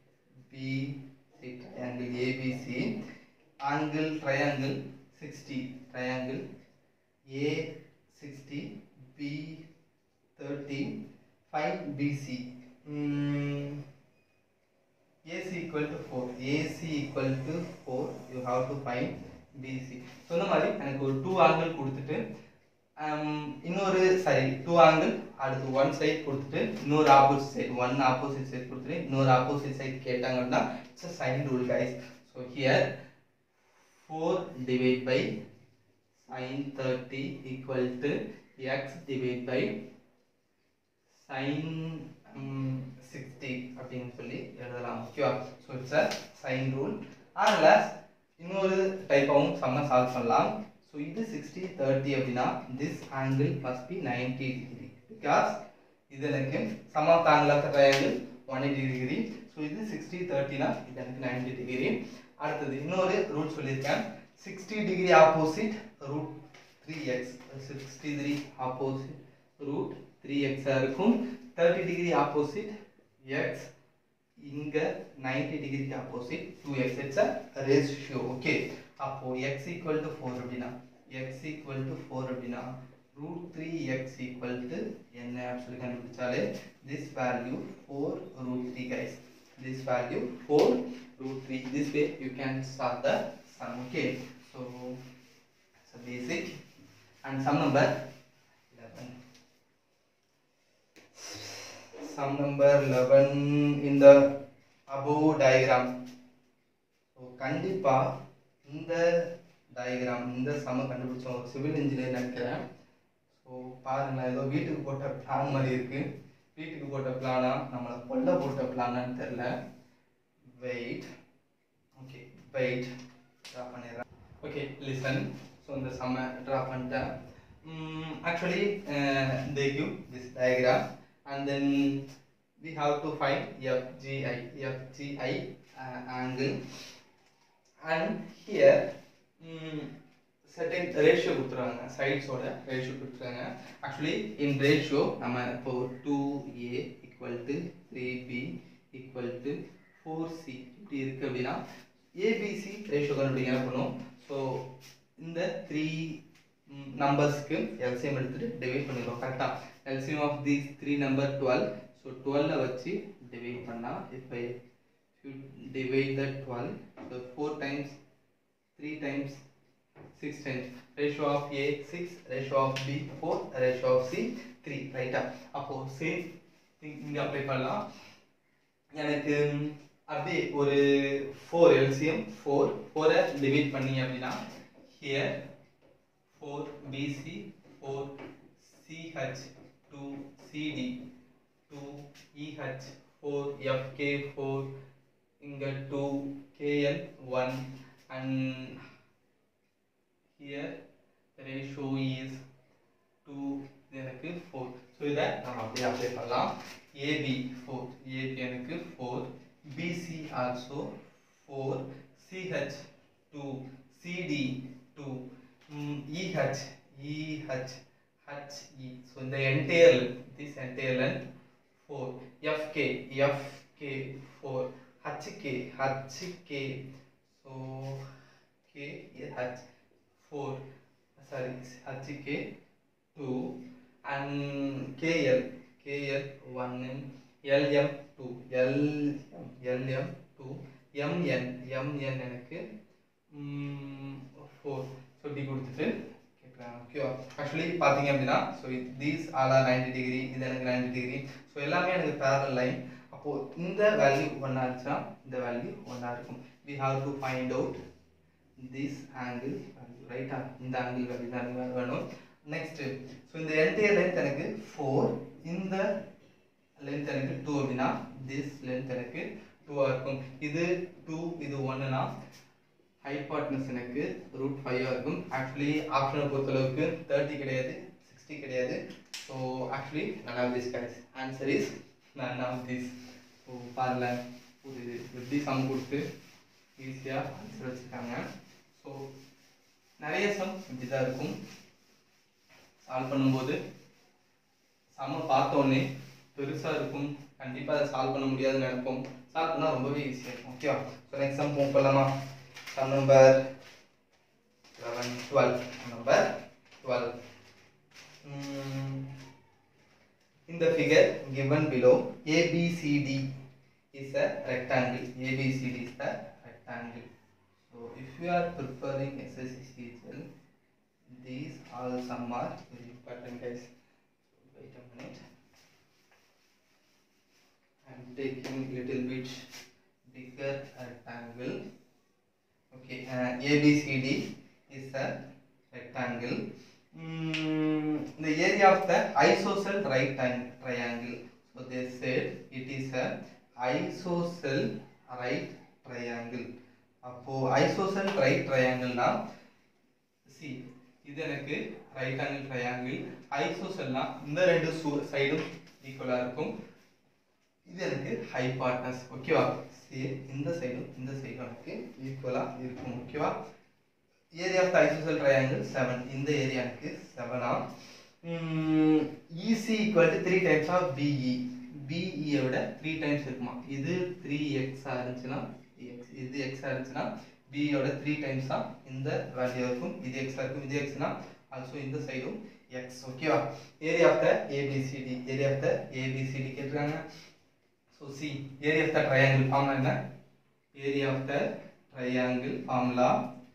B C triangle ABC angle triangle 60 triangle A 60 B 30 find BC mm, AC equal to 4 AC equal to 4 you have to find BC சொன்ன மாதிரி எனக்கு ஒரு two angle கொடுத்துட்டு hmm, இன்னொரு sorry two angle அடுத்து one side கொடுத்துட்டு இன்னொரு opposite side one opposite side கொடுத்துட்டு இன்னொரு ஆப்போசிட் சைடு கேட்டாங்கன்னா it's sine rule guys so here four divide by sine thirty equal to x divide by sine sixty அப்படின்னு சொல்லி எழுதலாம் ஓகேவா so it's a sine rule அதில் இன்னொரு டைப்பாகவும் செம்ம சால்வ் பண்ணலாம் ஸோ இது சிக்ஸ்டி தேர்ட்டி அப்படின்னா this angle must be ninety degree because இது எனக்கு some of angle of triangle one eighty degree so இது சிக்ஸ்டி தேர்ட்டினா இது எனக்கு நைன்டி டிகிரி அடுத்தது இன்னொரு ரூல் சொல்லியிருக்கேன் sixty degree opposite root three x sixty three opposite root three எக்ஸாக இருக்கும் தேர்ட்டி டிகிரி ஆப்போசிட் எக்ஸ் இங்க 90 டிகிரிக்கு opposite 2x it's a ratio okay அப்போ x ஈக்குவல் டு 4 அப்படின்னா x ஈக்குவல் டு 4 அப்படின்னா root three x equal to என்ன அப்படின்னு கண்டுபிடிச்சாலே this value four root three guys this value four root three this way you can solve the sum okay so basic and sum number 11 sum number 11 in the above diagram ஸோ கண்டிப்பா இந்த diagram இந்த சம கண்டுபிடிச்ச ஒரு civil engineer நினைக்கிறேன் so பாருங்களேன் ஏதோ வீட்டுக்கு போட்ட பிளான் மாதிரி இருக்கு வீட்டுக்கு போட்ட பிளானா நம்மளை கொல்ல போட்ட பிளானான்னு தெரில வெயிட் ஓகே வெயிட் ட்ரா பண்ணிடுறேன் ஓகே லிசன் ஸோ இந்த செம்ம ட்ரா பண்ணிட்டேன் actually they give this diagram and then we have to find FGI FGI uh, angle and here mm, certain ratio கொடுத்துருவாங்க சைட்ஸோட ரேஷியோ கொடுத்துருக்காங்க ஆக்சுவலி இன் ரேஷியோ நம்ம இப்போ two a equal to three b equal to four c இப்படி இருக்கு அப்படின்னா ABC ratio கண்டுபிடிக்க என்ன பண்ணும் ஸோ இந்த த்ரீ நம்பர்ஸ்க்கு எல்சிஎம் எடுத்துட்டு டிவைட் பண்ணிடுவோம் கரெக்டாக LCM of these three number 12 so 12 வச்சு divide பண்ணா if I if you divide the 12 so 4 times 3 times 6 times ratio of A 6 ratio of B 4 ratio of C 3 ரைட்டா அப்போ சேம் திங் இங்க அப்ளை பண்ணலாம் எனக்கு அப்படியே ஒரு ஃபோர் எல்சிஎம் ஃபோர் ஃபோரை டிவைட் பண்ணி அப்படின்னா here four BC 4 CH 2 CD 2 EH 4 FK 4 இங்க 2 KL 1 and here the ratio is 2 இது எனக்கு 4 ஸோ இதை நம்ம அப்படியே அப்ளை பண்ணலாம் AB 4 AB எனக்கு 4 BC ஆல்சோ 4 CH 2 CD 2 mm, EH EH HE so இந்த entire this entire length 4 FK FK 4 HK HK so K H 4 sorry HK 2 and KL KL 1 LM 2 LM LM 2 MN MN எனக்கு four so இப்படி கொடுத்துட்டு கேட்குறாங்க ஓகேவா actually பார்த்தீங்க அப்படின்னா so these all are ninety degree இது எனக்கு நைன்டி டிகிரி ஸோ எல்லாமே எனக்கு பேரல் லைன் அப்போது இந்த வேல்யூ ஒன்றா இருந்துச்சுன்னா இந்த வேல்யூ ஒன்றா இருக்கும் we have to find out this angle value ரைட்டா இந்த ஆங்கிள் வேல்யூ தான் எனக்கு வேணும் நெக்ஸ்ட்டு ஸோ இந்த என்டையர் லென்த் எனக்கு ஃபோர் இந்த லென்த் எனக்கு டூ அப்படின்னா திஸ் லென்த் எனக்கு டூவாக இருக்கும் இது டூ இது ஒன்றுனா ஹைபாட்னஸ் எனக்கு ரூட் ஃபைவாக இருக்கும் ஆக்சுவலி ஆப்ஷனை பொறுத்தளவுக்கு தேர்ட்டி கிடையாது சிக்ஸ்டி கிடையாது so actually none of this guys answer is none of this so பாருல ஒரு எப்படி சம் கொடுத்து ஈஸியாக ஆன்சர் வச்சுருக்காங்க ஸோ நிறைய சம் இப்படி தான் இருக்கும் சால்வ் பண்ணும்போது சம பார்த்தோன்னே பெருசாக இருக்கும் கண்டிப்பாக அதை சால்வ் பண்ண முடியாதுன்னு நினைப்போம் சால்வ் பண்ணால் ரொம்பவே ஈஸியாக இருக்கும் ஓகேவா ஸோ நெக்ஸ்ட் சம் மூவ் பண்ணலாமா sum number eleven twelve number twelve in the figure given below ABCD is a rectangle ABCD is the rectangle so if you are preparing SSCL these all some are very important guys so wait a minute I'm taking little bit bigger rectangle okay uh, ABCD is a rectangle mm, the area of the isosceles right tri- triangle so they said it is a isosceles right triangle அப்போ isosceles right triangleனா C இது எனக்கு right angle triangle ஐசோசெல்னா இந்த ரெண்டு சைடும் ஈக்குவலாக இருக்கும் இது எனக்கு ஹைபார்ட்னஸ் ஓகேவா சரி இந்த சைடும் இந்த சைடும் எனக்கு ஈக்குவலாக இருக்கும் ஓகேவா area of the isosceles triangle seven இந்த ஏரியா எனக்கு செவனா EC equal to three times of BE பிஇயை விட த்ரீ டைம்ஸ் இருக்குமா இது த்ரீ எக்ஸாக இருந்துச்சுன்னா எக்ஸ் இது எக்ஸாக இருந்துச்சுன்னா பியோட த்ரீ டைம்ஸ் தான் இந்த வேல்யூ இருக்கும் இது எக்ஸாக இருக்கும் இது எக்ஸ்னா ஆல்சோ இந்த சைடும் எக்ஸ் ஓகேவா area of the ABCD area of the ABCD கேட்டிருக்காங்க so see area of the triangle formula என்ன area of the triangle formula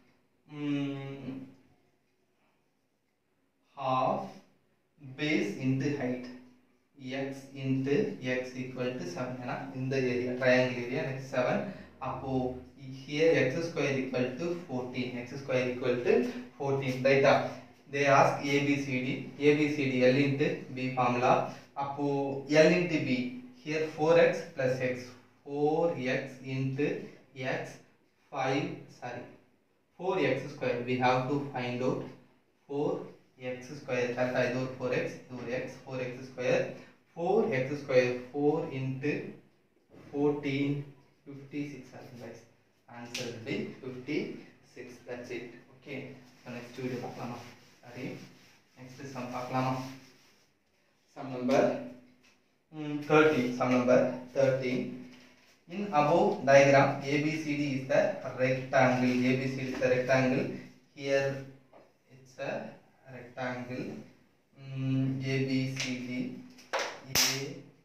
half base into height x into x equal to 7 ஏன்னா இந்த area triangle area எனக்கு 7 அப்போ here x square equal to 14 x square equal to 14 ரைட்டா they ask abcd abcd l into b formula அப்போ l into b here 4x plus x 4x into x 5 sorry 4x square we have to find out 4x square கரெக்டா இது ஒரு 4x இது ஒரு x 4x square 4x square 4 into 14 56 ஆகும் guys answer will be 56 that's it okay so next video பார்க்கலாமா சரி next sum பார்க்கலாமா sum number mm, 30 sum number 13 in above diagram abcd is the rectangle abcd is the rectangle here it's a rectangle mm, abcd a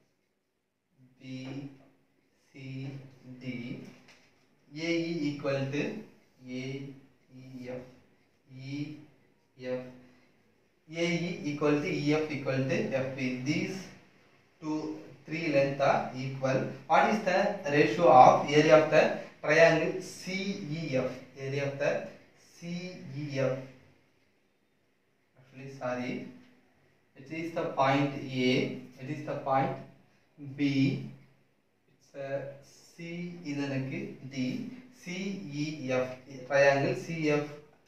b c d AE equal to AEF EF AE equal to EF equal to FP these two three length are equal what is the ratio of area of the triangle CEF area of the CEF actually sorry it is the point A it is the point B it's a C இது எனக்கு D C E F triangle CF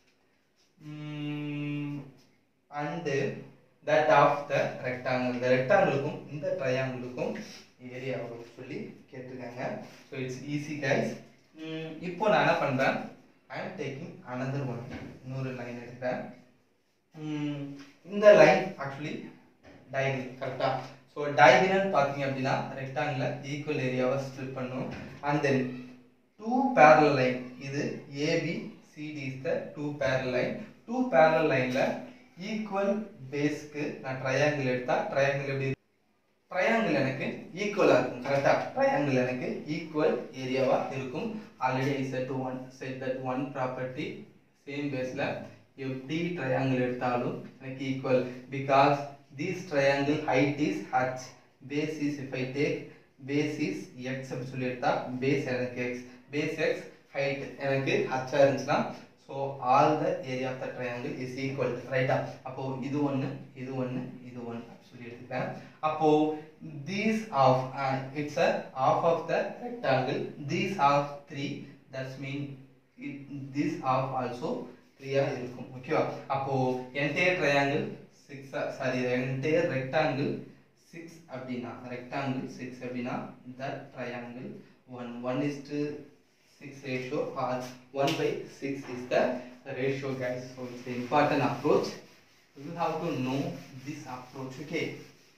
mm, and that of the rectangle இந்த ரெக்டாங்கிளுக்கும் இந்த ட்ரையாங்கிளுக்கும் area சொல்லி கேட்டிருக்காங்க so it's easy guys இப்போ நான் என்ன பண்ணுறேன் I'm taking another one இன்னொரு லைன் எடுக்கிறேன் ம், இந்த லைன் ஆக்சுவலி டயகனல் கரெக்டாக ஸோ டயகனல் பார்த்தீங்க அப்படின்னா ரெக்டாங்கில் ஈக்குவல் ஏரியாவை ஸ்ப்ளிட் பண்ணும் and then two parallel line இது AB CD is the two parallel line two parallel லைனில் ஈக்குவல் பேஸ்க்கு நான் ட்ரையாங்கிள் எடுத்தால் ட்ரையாங்கிள் எப்படி ட்ரையாங்கிள் எனக்கு ஈக்குவலாக இருக்கும் கரெக்டாக ட்ரையாங்கிள் எனக்கு ஈக்குவல் ஏரியாவாக இருக்கும் already I set one set that one property same பேஸில் எப்படி ட்ரையாங்கிள் எடுத்தாலும் எனக்கு equal because this triangle height is h base is if I take base is x அப்படி சொல்லி எடுத்தா பேஸ் எனக்கு எக்ஸ் பேஸ் எக்ஸ் ஹைட் எனக்கு ஹச்சாக இருந்துச்சுன்னா so all the area of the triangle is equal ரைட்டா அப்போ இது ஒன்று இது ஒன்று இது ஒன்று சொல்லி எடுத்துக்கிறேன் அப்போ these of uh, it's a half of the rectangle these half 3 that's mean it, this half also 3 ஆ இருக்கும் ஓகேவா அப்போ entire triangle 6 sorry entire rectangle 6 அப்படின்னா rectangle 6 அப்படின்னா that triangle 1 1 is to 6 ratio or 1 by 6 is the ratio guys so it's an important approach you have to know this approach okay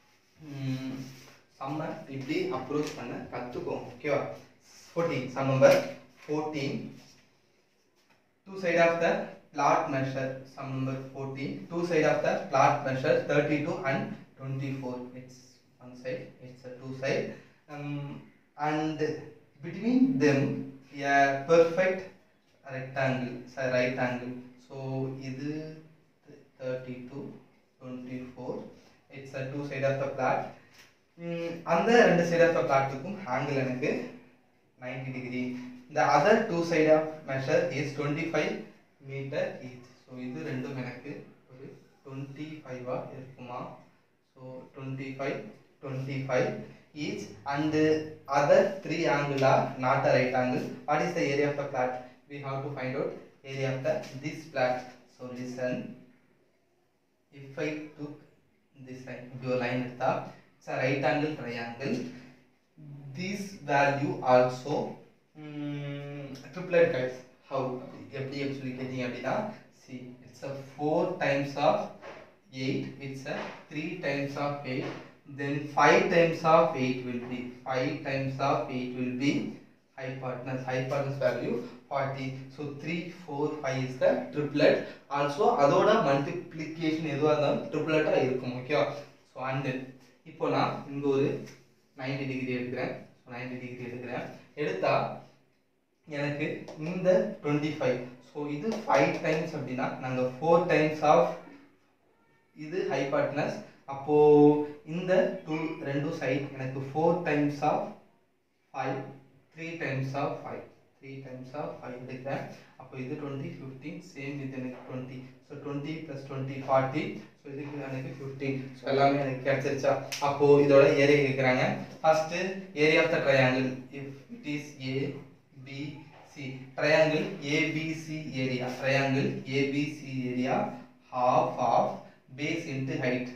சம்ம இப்படி approach பண்ண கற்றுக்கோங்க ஓகேவா fourteen sum number fourteen two side of the plot measure sum number fourteen two side of the plot measure thirty two and twenty four it's one side it's a two side and between them a perfect rectangle sorry, right angle so இது 32 24 it's a two side of the plot ம், அந்த ரெண்டு சைடு of the பிளாட்டுக்கும் angle எனக்கு 90 degree the other two side of measure is 25 metre each so இது ரெண்டும் எனக்கு ஒரு 25 ஆ இருக்குமா so 25 25 each and the other three angle are not a right angle what is the area of the plot we have to find out area of the this plot so listen if I took this line your line எடுத்தா it's a right angle triangle this value also mm, triplet guys how எப்படி எப்படி சொல்லி கேட்டீங்க அப்படின்னா see it's a 4 times of 8 it's a 3 times of 8 then 5 times of 8 will be 5 times of 8 will be hypotenuse hypotenuse value 40 so 3 4 5 is the triplet also அதோட multiplication எதுவாக இருந்தாலும் triplet ஆ இருக்கும் ஓகேவா ஸோ அண்டு இப்போ நான் இங்க ஒரு 90 டிகிரி எடுக்கிறேன் ஸோ 90 டிகிரி எடுக்கிறேன் எடுத்தா எனக்கு இந்த 25 ஸோ இது 5 டைம்ஸ் அப்படின்னா நாங்கள் 4 டைம்ஸ் ஆஃப் இது ஹைபாட்னஸ் அப்போ இந்த டூ ரெண்டும் சைட் எனக்கு four times of five three times of five three times of five எடுக்கிறேன் அப்போ இது டுவெண்ட்டி ஃபிஃப்டீன் சேம் இது எனக்கு twenty so twenty plus twenty forty so இதுக்கு எனக்கு ஃபிஃப்டீன் ஸோ எல்லாமே எனக்கு கிடைச்சிருச்சா அப்போ இதோட ஏரியா கேட்குறாங்க first area of the triangle if it is A B C triangle ABC area triangle ABC area half of base into height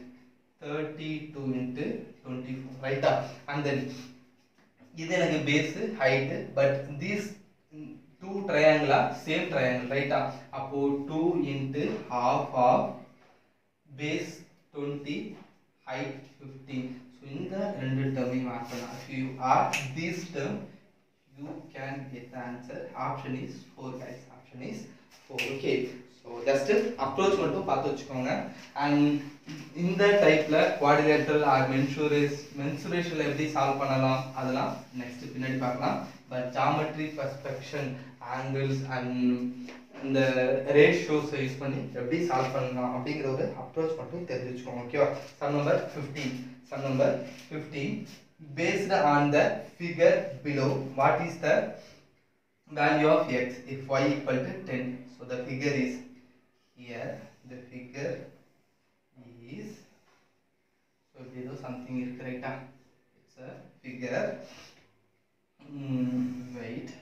32 into 24 right and then இது எனக்கு base height but these two ட்ரையாங்கிளா same triangle ரைட்டா அப்போ two into half of base twenty height fifteen so இந்த ரெண்டு டேர்மையும் add பண்ணலாம் if you add this term you can get the answer option is 4 guys option is 4 okay so just approach மட்டும் பார்த்து வச்சுக்கோங்க and இந்த டைப்ல குவாடிலேட்டரல் ஆர் மென்சூரேஸ் மென்சுரேஷனில் எப்படி சால்வ் பண்ணலாம் அதெல்லாம் நெக்ஸ்ட் பின்னாடி பார்க்கலாம் but geometry perspective angles and இந்த ரேஷியோஸை யூஸ் பண்ணி எப்படி சால்வ் பண்ணலாம் அப்படிங்கிற ஒரு அப்ரோச் மட்டும் தெரிஞ்சு வச்சுக்கோங்க ஓகேவா sum number fifteen sum number fifteen based on the figure below what is the value of x if y equal to 10 so the figure is here the figure is so இப்படி ஏதோ something இருக்கு ரைட்டா it's a figure wait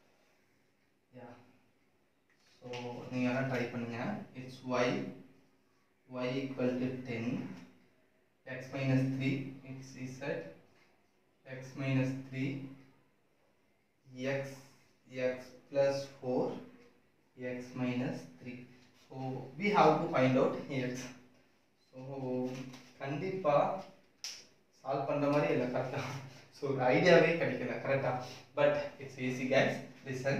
yeah so நீங்கள் வேணால் try பண்ணுங்க it's y y equal to ten x minus three it's z x minus three x x plus four x minus three so we have to find out x so கண்டிப்பாக solve பண்ணுற மாதிரி இல்லை கரெக்டாக so ஒரு ஐடியாவே கிடைக்கல கரெக்டாக but it's easy case listen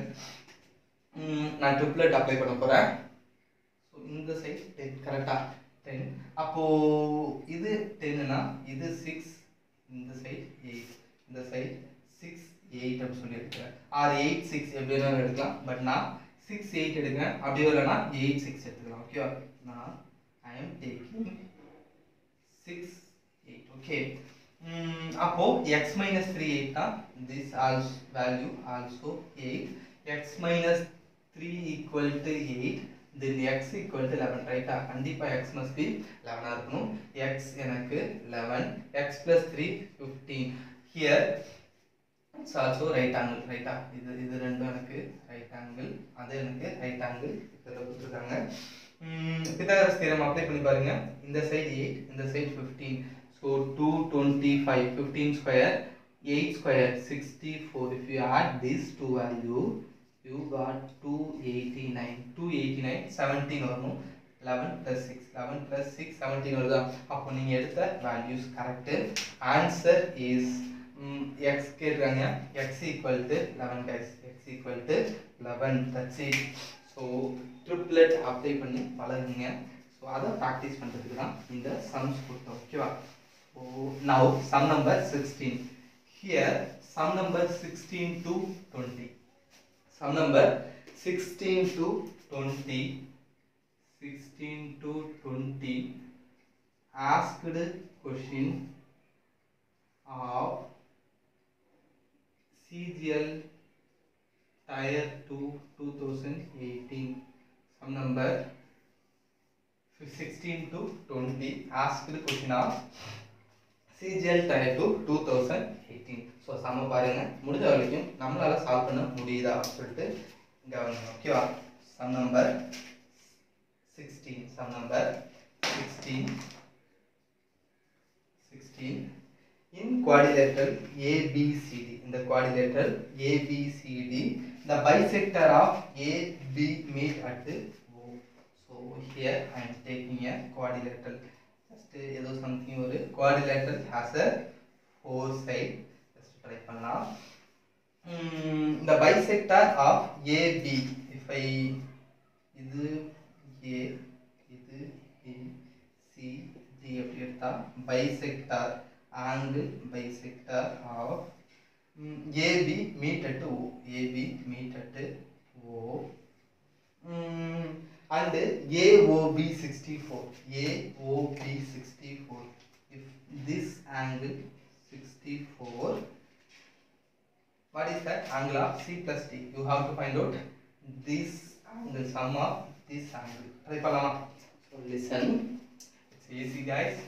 நான் ட்ரிப்ளெட் அப்ளை பண்ண போகிறேன் ஸோ இந்த சைட் டென் கரெக்டாக டென் அப்போது இது டென்னுனா இது சிக்ஸ் இந்த சைட் எயிட் இந்த சைட் சிக்ஸ் எயிட் அப்படின்னு சொல்லி எடுக்கிறேன் ஆர் எயிட் சிக்ஸ் எப்படி வேணாலும் எடுக்கலாம் பட் நான் சிக்ஸ் எயிட் எடுக்கிறேன் அப்படி வரலனா எயிட் சிக்ஸ் எடுத்துக்கலாம் ஓகேவா நான் I'm taking six eight okay அப்போ எக்ஸ் மைனஸ் த்ரீ எயிட் தான் this also value also eight x minus three equal to eight then x equal to eleven ரைட்டா கண்டிப்பாக எக்ஸ் மஸ்ட் பி லெவனாக இருக்கணும் x எனக்கு eleven x plus three fifteen here it's also right angle ரைட்டா இது இது ரெண்டும் எனக்கு ரைட் ஆங்கிள் அது எனக்கு ரைட் ஆங்கிள் இதில் கொடுத்துருக்காங்க பித்தாகரஸ் தியரம் அப்ளை பண்ணி பாருங்க இந்த சைடு எயிட் இந்த side fifteen so two twenty five fifteen square eight square sixty four if you add this two value you got two eighty nine two eighty nine seventeen வரணும் eleven plus six eleven plus six seventeen வருதா அப்போ நீங்கள் எடுத்த values correct answer is x கேட்குறாங்க x equal to eleven guys x equal to eleven that's it so triplet apply பண்ணி பழகுங்க so அதை practice பண்ணுறதுக்கு தான் இந்த சம்ஸ் கொடுத்தோம் ஓகேவா so now sum number sixteen here sum number sixteen to twenty sum number sixteen to twenty sixteen to twenty asked question of CGL Tier 2 2018 some number 16 to 20 asked question of CGL Tier 2 2018 so சம பாருங்க முடிஞ்ச வரைக்கும் நம்மளால solve பண்ண முடியுதா அப்படின்னு சொல்லிட்டு கவனிங்க ஓகேவா sum number sixteen sum number sixteen sixteen in quadrilateral ABCD. In the quadrilateral ABCD, the bisector of AB meet at O. So here I am taking a quadrilateral. Just ஏதோ something ஒரு quadrilateral has a four side. Just try பண்ணலாம். Mm, the bisector of AB. If I இது A இது B C D அப்படி எடுத்தா bisector angle bisector of mm, AB meet at O AB meet at O mm, and AOB 64 AOB 64 if this angle 64 what is that angle of C plus D you have to find out this angle sum of this angle try பண்ணலாமா so listen it's easy guys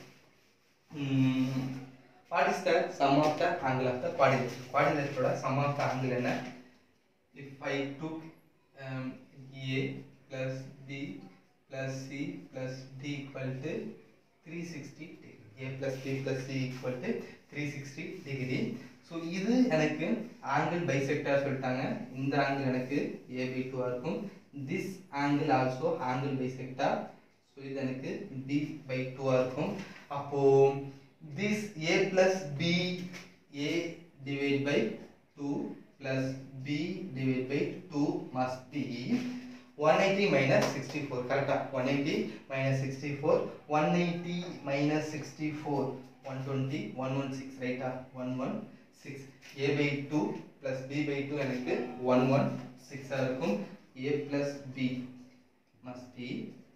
Hmm. what is the sum of the angle of the quadrilateral quadrilateral sum of the angle என்ன if I took um, A plus B plus C plus D equal to 360 degree A plus B plus C equal to 360 degree so இது எனக்கு angle bisector சொல்லிட்டாங்க இந்த angle எனக்கு ஏ by டூவாக இருக்கும் this angle also angle bisector so இது எனக்கு D by டூவாக இருக்கும் அப்போ this A plus B A divide by two plus B divide by two must be one eighty minus sixty four கரெக்டாக one eighty minus sixty four one eighty minus sixty four one twenty one one six ரைட்டா one one six A by two plus B by two எனக்கு one one சிக்ஸாக இருக்கும் ஏ plus B must be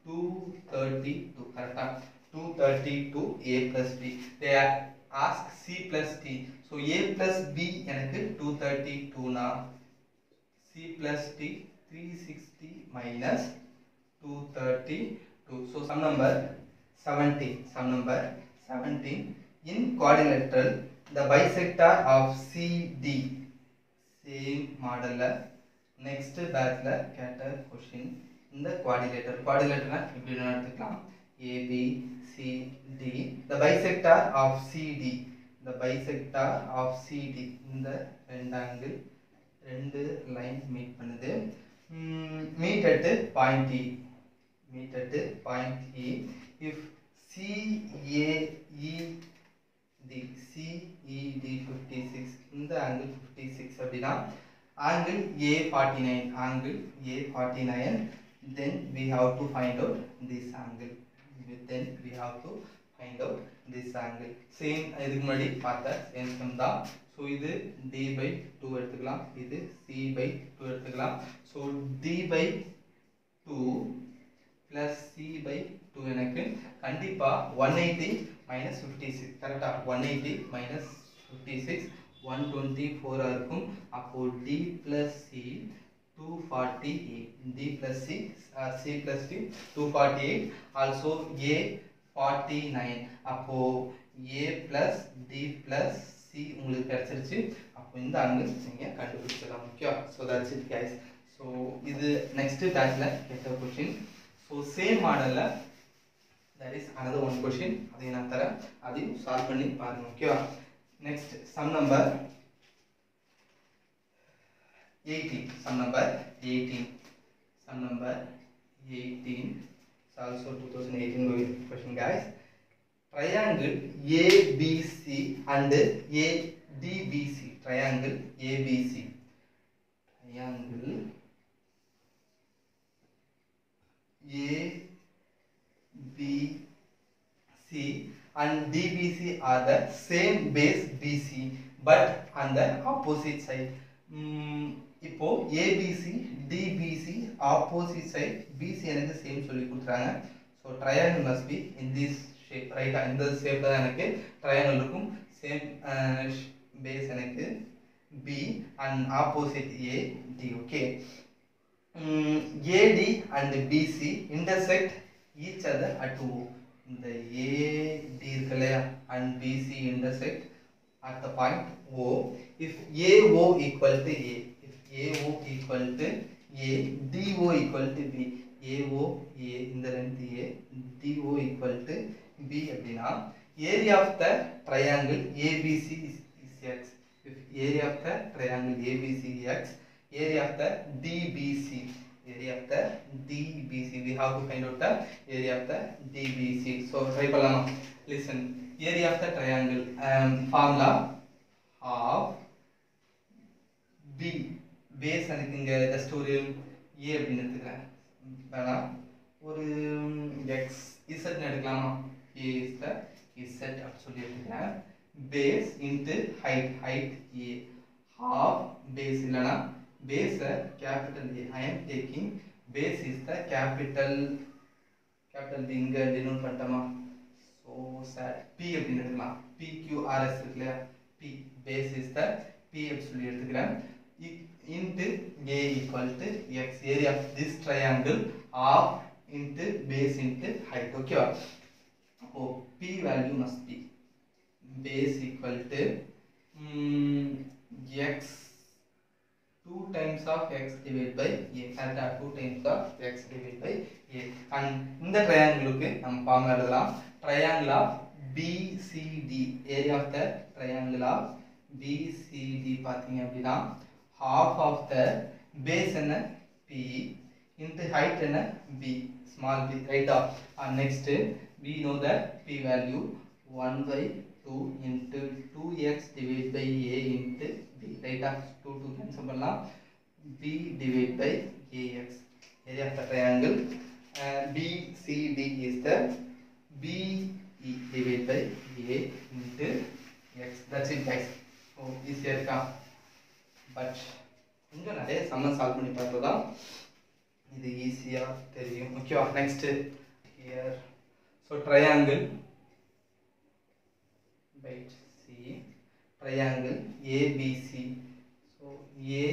232 correct two thirty two A plus B they ask C plus D so A plus B எனக்கு two thirty டூனா C plus D three sixty minus two thirty two so sum number 17 sum number 17 in quadrilateral the bisector of CD same model next batchல கேட்ட question இந்த quadrilateral quadrilateral இப்படி வேணா எடுத்துக்கலாம் AB CD the bisector of CD the bisector of CD இந்த ரெண்டு angle ரெண்டு line meet பண்ணுது meet at point E meet at point E if CAE the CED fifty six இந்த ஆங்கிள் ஃபிஃப்டி சிக்ஸ் அப்படின்னா angle A forty nine angle A forty nine then we have to find out this angle then we have to find out this angle same இதுக்கு முன்னாடி பார்த்த same sum தான் so இது D by two எடுத்துக்கலாம் இது C by two எடுத்துக்கலாம் so D by two plus C by two எனக்கு கண்டிப்பாக one eighty minus fifty six கரெக்டாக one eighty minus fifty six one twenty ஃபோராக இருக்கும் அப்போது D plus C two forty eight D plus C C plus D two forty eight also A forty nine அப்போது A plus D plus C உங்களுக்கு கிடச்சிருச்சு அப்போ இந்த angle நீங்கள் கண்டுபிடிச்சிடலாம் okay so that's it guys so இது next பேட்ச்ல கேட்ட கொஷின் ஸோ சேம் மாடலில் that is another one question அதையும் நான் தரேன் அதையும் சால்வ் பண்ணி பாருங்க ஓகேவா next sum number eighteen sum number eighteen sum number eighteen it's also two thousand eighteen question guys triangle ABC and ADBC triangle ABC triangle ABC and DBC are the same base BC but on the opposite side ம், இப்போ ABC DBC opposite side BC எனக்கு same சொல்லி கொடுத்துறாங்க so triangle must be in this shape ரைட்டா இந்த ஷேப்பில் தான் எனக்கு ட்ரையாங்கிள் இருக்கும் சேம் பேஸ் எனக்கு B and opposite A D okay AD and BC intersect each other at O இந்த ஏடி இருக்கு இல்லையா and BC intersect at the point O if AO equal to A if AO equal to A DO equal to B AO A இந்த ரெண்டு A DO equal to B அப்படின்னா area of the triangle ABC is, is X if area of the triangle ABC is X area of the DBC area of the DBC we have to find out the area of the DBC so try பண்ணலாமா listen area of the triangle um, formula of B base எனக்கு இங்க just ஒரு A அப்படின்னு எடுத்துக்கிறேன் வேணாம் ஒரு x z ன்னு எடுக்கலாமா A is the z அப்படி சொல்லி எடுத்துக்கிறேன் base into height height A half base இல்லனா base capital A I am taking base is the capital capital B இங்க denote பண்ணிட்டோமா ஸோ சார் பி அப்படின்னு எடுக்கலாம் பிக்யூஆர்எஸ் இருக்கு இல்லையா B base is the B அப்படி சொல்லி எடுத்துக்கிறேன் into A equal to X area of this triangle of into base into height ஓகேவா அப்போ B value must be base equal to X two times of X divide by A கரெக்டாக two times of X divide by A and இந்த ட்ரையாங்கிளுக்கு நம்ம form எழுதலாம் triangle of BCD area of the triangle of BCD பார்த்தீங்க அப்படின்னா half of the base என்ன P into height என்ன B small b right off and next we know the P value 1 by 2 into 2x divided by A into B right off 2 2 cancel பண்ணலாம் B divided by AX area of the triangle uh, BCD is the B E divided by A into X. That's it guys. ஓ ஈஸியாக இருக்கா but கொஞ்சம் நிறைய சம்ம solve பண்ணி பார்த்தா இது ஈஸியாக தெரியும் ஓகேவா நெக்ஸ்ட்டு ஹியர் ஸோ ட்ரையாங்கிள் பைட் C triangle ABC so A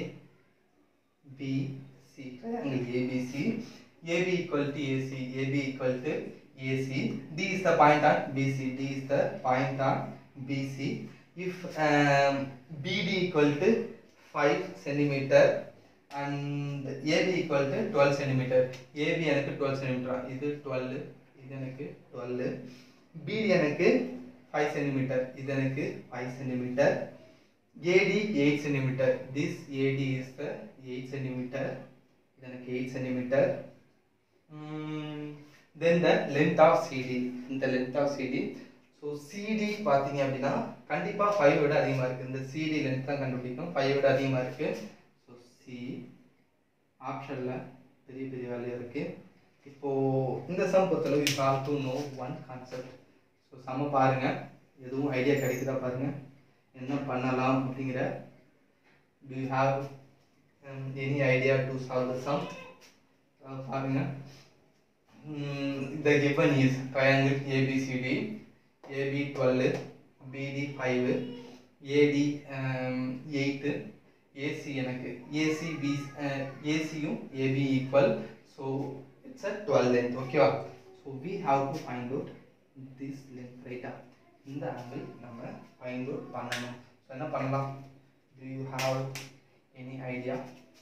B C triangle ABC AB equal to AC AB equal to AC. D is the point on BC. D is the point on BC. If um, BD equal to 5 centimeter and AB equal to 12 centimeter. AB எனக்கு 12 centimeter. இது 12. இது எனக்கு 12. BD எனக்கு 5 centimeter. இது எனக்கு 5 centimeter. AD 8 centimeter. This AD is the 8 centimeter. இது எனக்கு 8 centimeter. Mm, then the length of CD. இந்த length of CD. So CD பார்த்தீங்க அப்படின்னா கண்டிப்பாக ஃபைவ் விட அதிகமாக இருக்குது இந்த CD லென்த் தான் கண்டுபிடிக்கும் ஃபைவ் விட அதிகமாக இருக்குது ஸோ சி ஆப்ஷனில் பெரிய பெரிய வேல்யூ இருக்குது இப்போது இந்த சம் பொறுத்தளவு you have to know one concept so சம பாருங்கள் எதுவும் ஐடியா கிடைக்குதா பாருங்கள் என்ன பண்ணலாம் அப்படிங்கிற do you have um, any idea to solve the sum uh, பாருங்க mm, the given is triangle ABCD AB 12 BD 5 AD um, 8 AC எனக்கு AC B uh, AC யும் AB equal so it's a 12 length ஓகேவா so we have to find out this length right இந்த angle நம்ம find out பண்ணணும் so என்ன பண்ணலாம் do you have any idea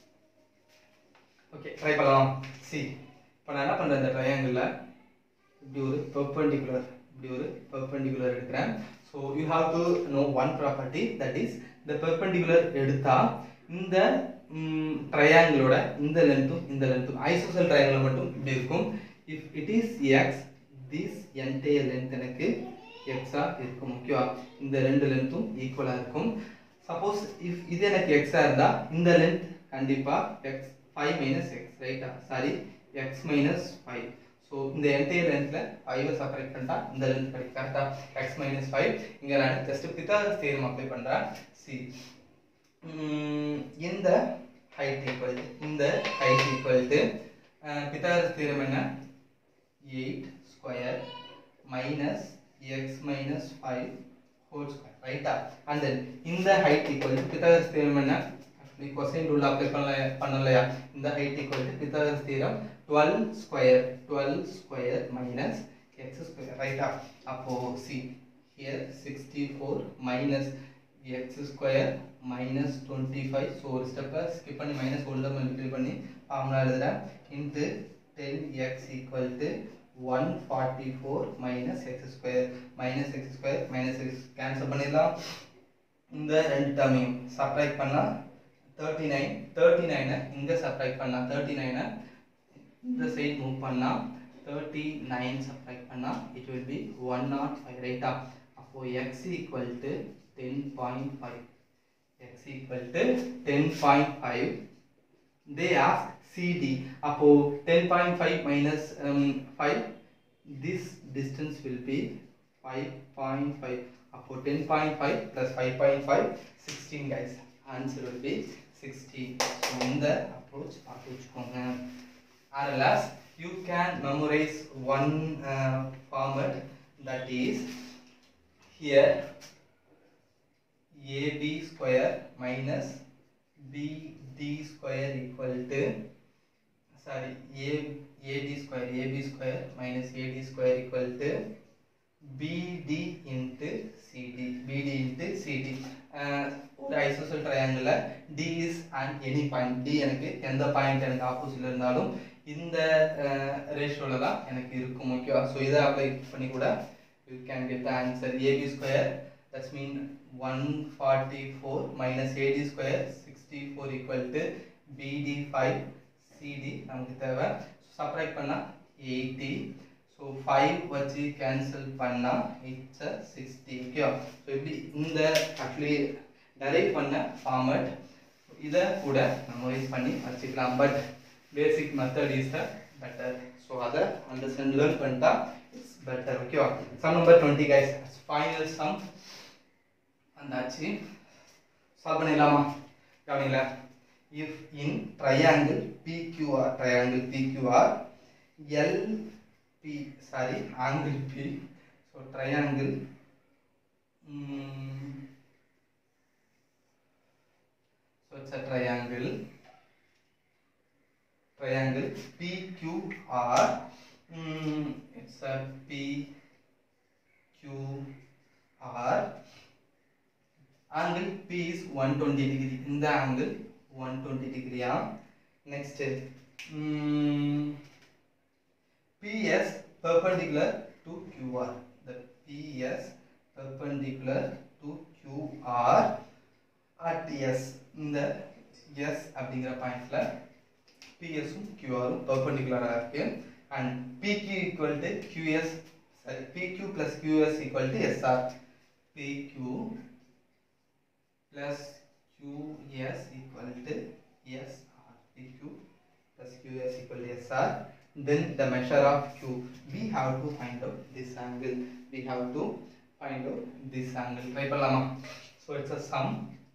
okay try பண்ணலாம் see இப்போ நான் என்ன பண்ணுறேன் இந்த ட்ரையாங்கிளில் இப்படி ஒரு பெர்பெண்டிகுலர் இப்படி ஒரு பெர்பெண்டிகுலர் எடுக்கிறேன் so you have to know one property that is இந்த பெர்பெண்டிகுலர் எடுத்தால் இந்த ட்ரையாங்கிளோட இந்த லென்த்தும் இந்த லென்த்தும் ஐசோசல் ட்ரையாங்கிள் மட்டும் இப்படி இருக்கும் if it is X this entire length எனக்கு எக்ஸாக இருக்கும் ஓகேவா இந்த ரெண்டு லென்த்தும் ஈக்குவலாக இருக்கும் சப்போஸ் இஃப் இது எனக்கு எக்ஸாக இருந்தால் இந்த லென்த் கண்டிப்பாக எக்ஸ் ஃபைவ் மைனஸ் எக்ஸ் ரைட்டா sorry X minus five so இந்த என்டையர் லென்த்தில் ஃபைவை செப்பரேட் பண்ணிட்டா இந்த லென்த் கிடைக்கும் கரெக்டாக எக்ஸ் மைனஸ் ஃபைவ் இங்கே நான் ஜஸ்ட் பித்தாகரஸ் தேரம் அப்ளை பண்ணுறேன் சி இந்த ஹைட் ஈக்குவல் இந்த height equal to Pythagoras theorem என்ன eight square minus X minus five whole square ரைட்டா அண்ட் தென் இந்த height equal to Pythagoras theorem என்ன ஆக்சுவலி கொசைன் ரூல் அப்ளை பண்ணல பண்ணலையா இந்த height equal to Pythagoras theorem twelve square twelve square minus X square ரைட்டா அப்போ see here sixty four minus X square minus twenty five so ஒரு ஸ்டெப்பை skip பண்ணி minus உள்ள மல்டிப்ளை பண்ணி ஃபார்முலா எழுதுறேன் into ten X equal to one forty four minus X square minus X square minus X cancel பண்ணிடலாம் இந்த ரெண்டு டேர்மையும் சப்ராக்ட் பண்ணால் தேர்ட்டி நைன் தேர்ட்டி நைனை இங்கே சப்ராக்ட் பண்ணால் தேர்ட்டி நைனை இந்த சைடு மூவ் பண்ணால் தேர்ட்டி நைன் சப்ராக்ட் பண்ணால் it will be one not five ரைட்டா அப்போது X equal to ten point five X equal to ten point five they ask CD. அப்போ 10.5 minus um, 5, this distance will be 5.5. அப்போ 10.5 plus 5.5, 16 guys. Answer will be 16. So, இந்த approach பார்த்து வச்சுக்கோங்க. Unless you can memorize one uh, format that is here AB square minus BD square equal to sorry a ad square ab square minus ad square equal to bd into cd bd into cd uh, ஒரு isosceles ட்ரையாங்கிளில் D is and any point D எனக்கு எந்த point எனக்கு ஆப்போசிட்ல இருந்தாலும் இந்த ரேஷியோவில் தான் எனக்கு இருக்கும் ஓகேவா ஸோ இதை அப்ளை பண்ணி கூட you can get the answer AB square that's mean one forty four minus AD square sixty four equal to BD five CD நமக்கு தேவை சப்ராக்ட் பண்ணால் எயிட்டி ஸோ ஃபைவ் வச்சு கேன்சல் பண்ணால் இட்ஸ் அ சிக்ஸ்டி ஓகேவா so இப்படி இந்த actually derive பண்ண format இதை கூட மெமரைஸ் பண்ணி வச்சுக்கலாம் but basic method is the better so அதை அண்டர்ஸ்டாண்ட் லேர்ன் பண்ணிட்டா இட்ஸ் பெட்டர் ஓகேவா sum number twenty guys final sum வந்தாச்சு சால்வ் பண்ணிடலாமா கவனிங்களா if in triangle PQR triangle PQR LP sorry angle P so triangle mm, so it's a triangle triangle PQR mm, it's sir P Q R angle P is one twenty degree இந்த angle one twenty டிகிரியா next PS perpendicular to QR the PS perpendicular to QR at S இந்த S அப்படிங்கிற பாயிண்ட்ல PS உம் QR உம் perpendicular-ஆ இருக்கு and PQ equal to QS sorry PQ plus QS equal to SR PQ plus QS equal to SR PQ plus QS equal to SR then the measure of Q we have to find out this angle we have to find out this angle try பண்ணலாமா so it's a sum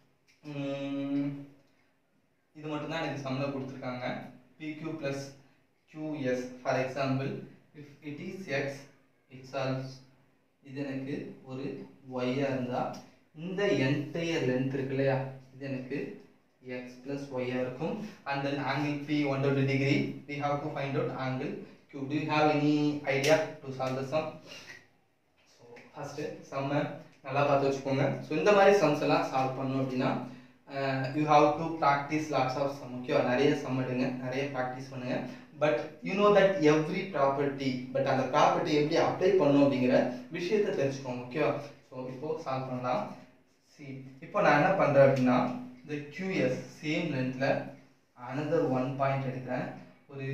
உம், இது மட்டும் தான் எனக்கு சம்ல கொடுத்துருக்காங்க PQ plus QS for example if it is X it solves இது எனக்கு ஒரு y ஆ இருந்தா இந்த என்டையர் லென்த் இருக்கு இல்லையா இது எனக்கு x plus y ஆ இருக்கும் and then angle P 120 degree we have to find out angle Q do you have any idea to solve the sum so first செம்ம நல்லா பார்த்து வச்சுக்கோங்க ஸோ இந்த மாதிரி சம்ஸ் எல்லாம் சால்வ் பண்ணணும் அப்படின்னா you have to practice lots of sum ஓகேவா நிறைய சம் எடுங்க நிறைய ப்ராக்டிஸ் பண்ணுங்க but you know that every property but அந்த ப்ராப்பர்ட்டி எப்படி அப்ளை பண்ணும் அப்படிங்கிற விஷயத்தை தெரிஞ்சுக்கோங்க ஓகேவா ஸோ இப்போ சால்வ் பண்ணலாம் சி இப்போ நான் என்ன பண்ணுறேன் அப்படின்னா இந்த QS சேம் லென்த்தில் அனதர் ஒன் பாயிண்ட் எடுக்கிறேன் ஒரு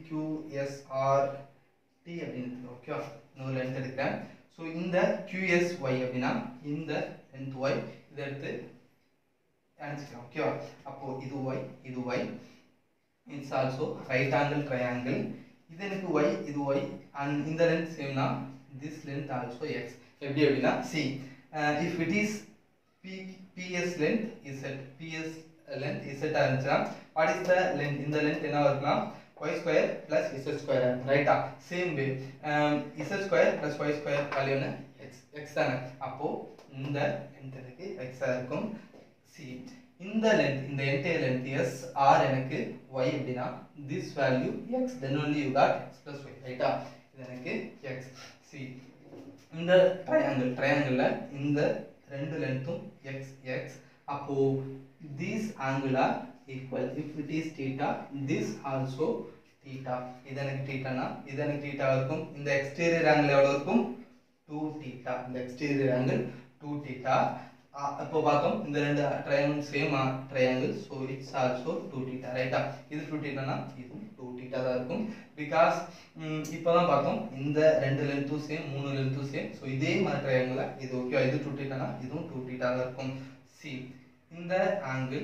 PQSR T அப்படின்னு ஓகேவா இன்னொரு லென்த் எடுக்கிறேன் ஸோ இந்த QSY அப்படின்னா இந்த லென்த் Y இதை எடுத்து நினச்சிக்கலாம் ஓகேவா அப்போ இது Y இது Y it's also right angle triangle இது எனக்கு Y இது Y அண்ட் இந்த லென்த் சேம்னா திஸ் லென்த் ஆல்சோ எக்ஸ் எப்படி அப்படின்னா see if it is P PS length Z PS length இசட்டாக இருந்துச்சுன்னா வாட் இஸ் த லென்த் இந்த லென்த் என்ன இருக்குன்னா y square plus Z square ரைட்டா same way Z square plus Y square value என்ன எக்ஸ் எக்ஸ் தானே அப்போ இந்த லென்த் எனக்கு எக்ஸாக இருக்கும் சி இந்த லென்த் இந்த என்டையர் லென்த் எஸ் ஆர் எனக்கு ஒய் அப்படின்னா this value X then only you got X plus Y ரைட்டா இது எனக்கு எக்ஸ் சி இந்த ட்ரையாங்கிள் ட்ரையாங்கிளில் இந்த ரெண்டு லென்த்தும் எக்ஸ் எக்ஸ் அப்போ these angle are equal if it is theta this also theta இது எனக்கு தீட்டானா இது எனக்கு தீட்டா இருக்கும் இந்த எக்ஸ்டீரியர் ஆங்கிள் எவ்வளோ இருக்கும் டூ தீட்டா இந்த எக்ஸ்டீரியர் ஆங்கிள் டூ தீட்டா இப்போ பார்த்தோம் இந்த ரெண்டு triangle same triangle so it's also two theta ரைட்டா இது டூ தீட்டானா இதுவும் டூ தீட்டா தான் இருக்கும் பிகாஸ் இப்போ தான் பார்த்தோம் இந்த ரெண்டு லென்த்தும் சேம் மூணு லென்த்தும் சேம் ஸோ இதே மாதிரி ட்ரையாங்கிள் இது ஓகே இது டூ தீட்டானா இதுவும் டூ தீட்டா தான் இருக்கும் சி இந்த ஆங்கிள்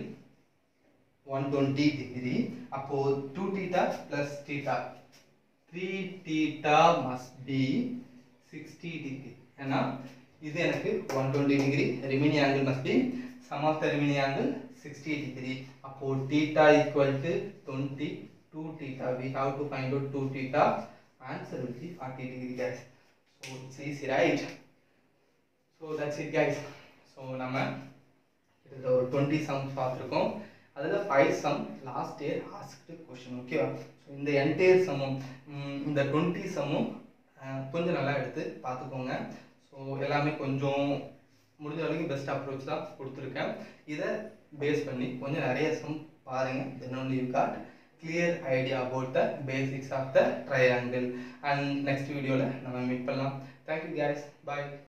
ஒன் டுவெண்ட்டி டிகிரி அப்போ two theta plus theta three theta must be sixty degree ஏன்னா இது எனக்கு one twenty degree remaining angle must be sum of the remaining angle sixty degree அப்போ theta equal to twenty two theta we have to find out two theta answer will be forty degree guys so it's easy right so that's it guys so நம்ம இதில் ஒரு twenty sums பார்த்துருக்கோம் அதில் five sum last year asked question ஓகேவா so இந்த entire சம்மும் இந்த twenty சம்மும் கொஞ்சம் நல்லா எடுத்து பார்த்துக்கோங்க ஸோ எல்லாமே கொஞ்சம் முடிஞ்ச வரைக்கும் பெஸ்ட் அப்ரோச் தான் கொடுத்துருக்கேன் இதை பேஸ் பண்ணி கொஞ்சம் நிறைய சம் பாருங்கள் then only you got clear idea about the basics of the triangle and next வீடியோவில் நம்ம மீட் பண்ணலாம் தேங்க்யூ கேஸ் பாய்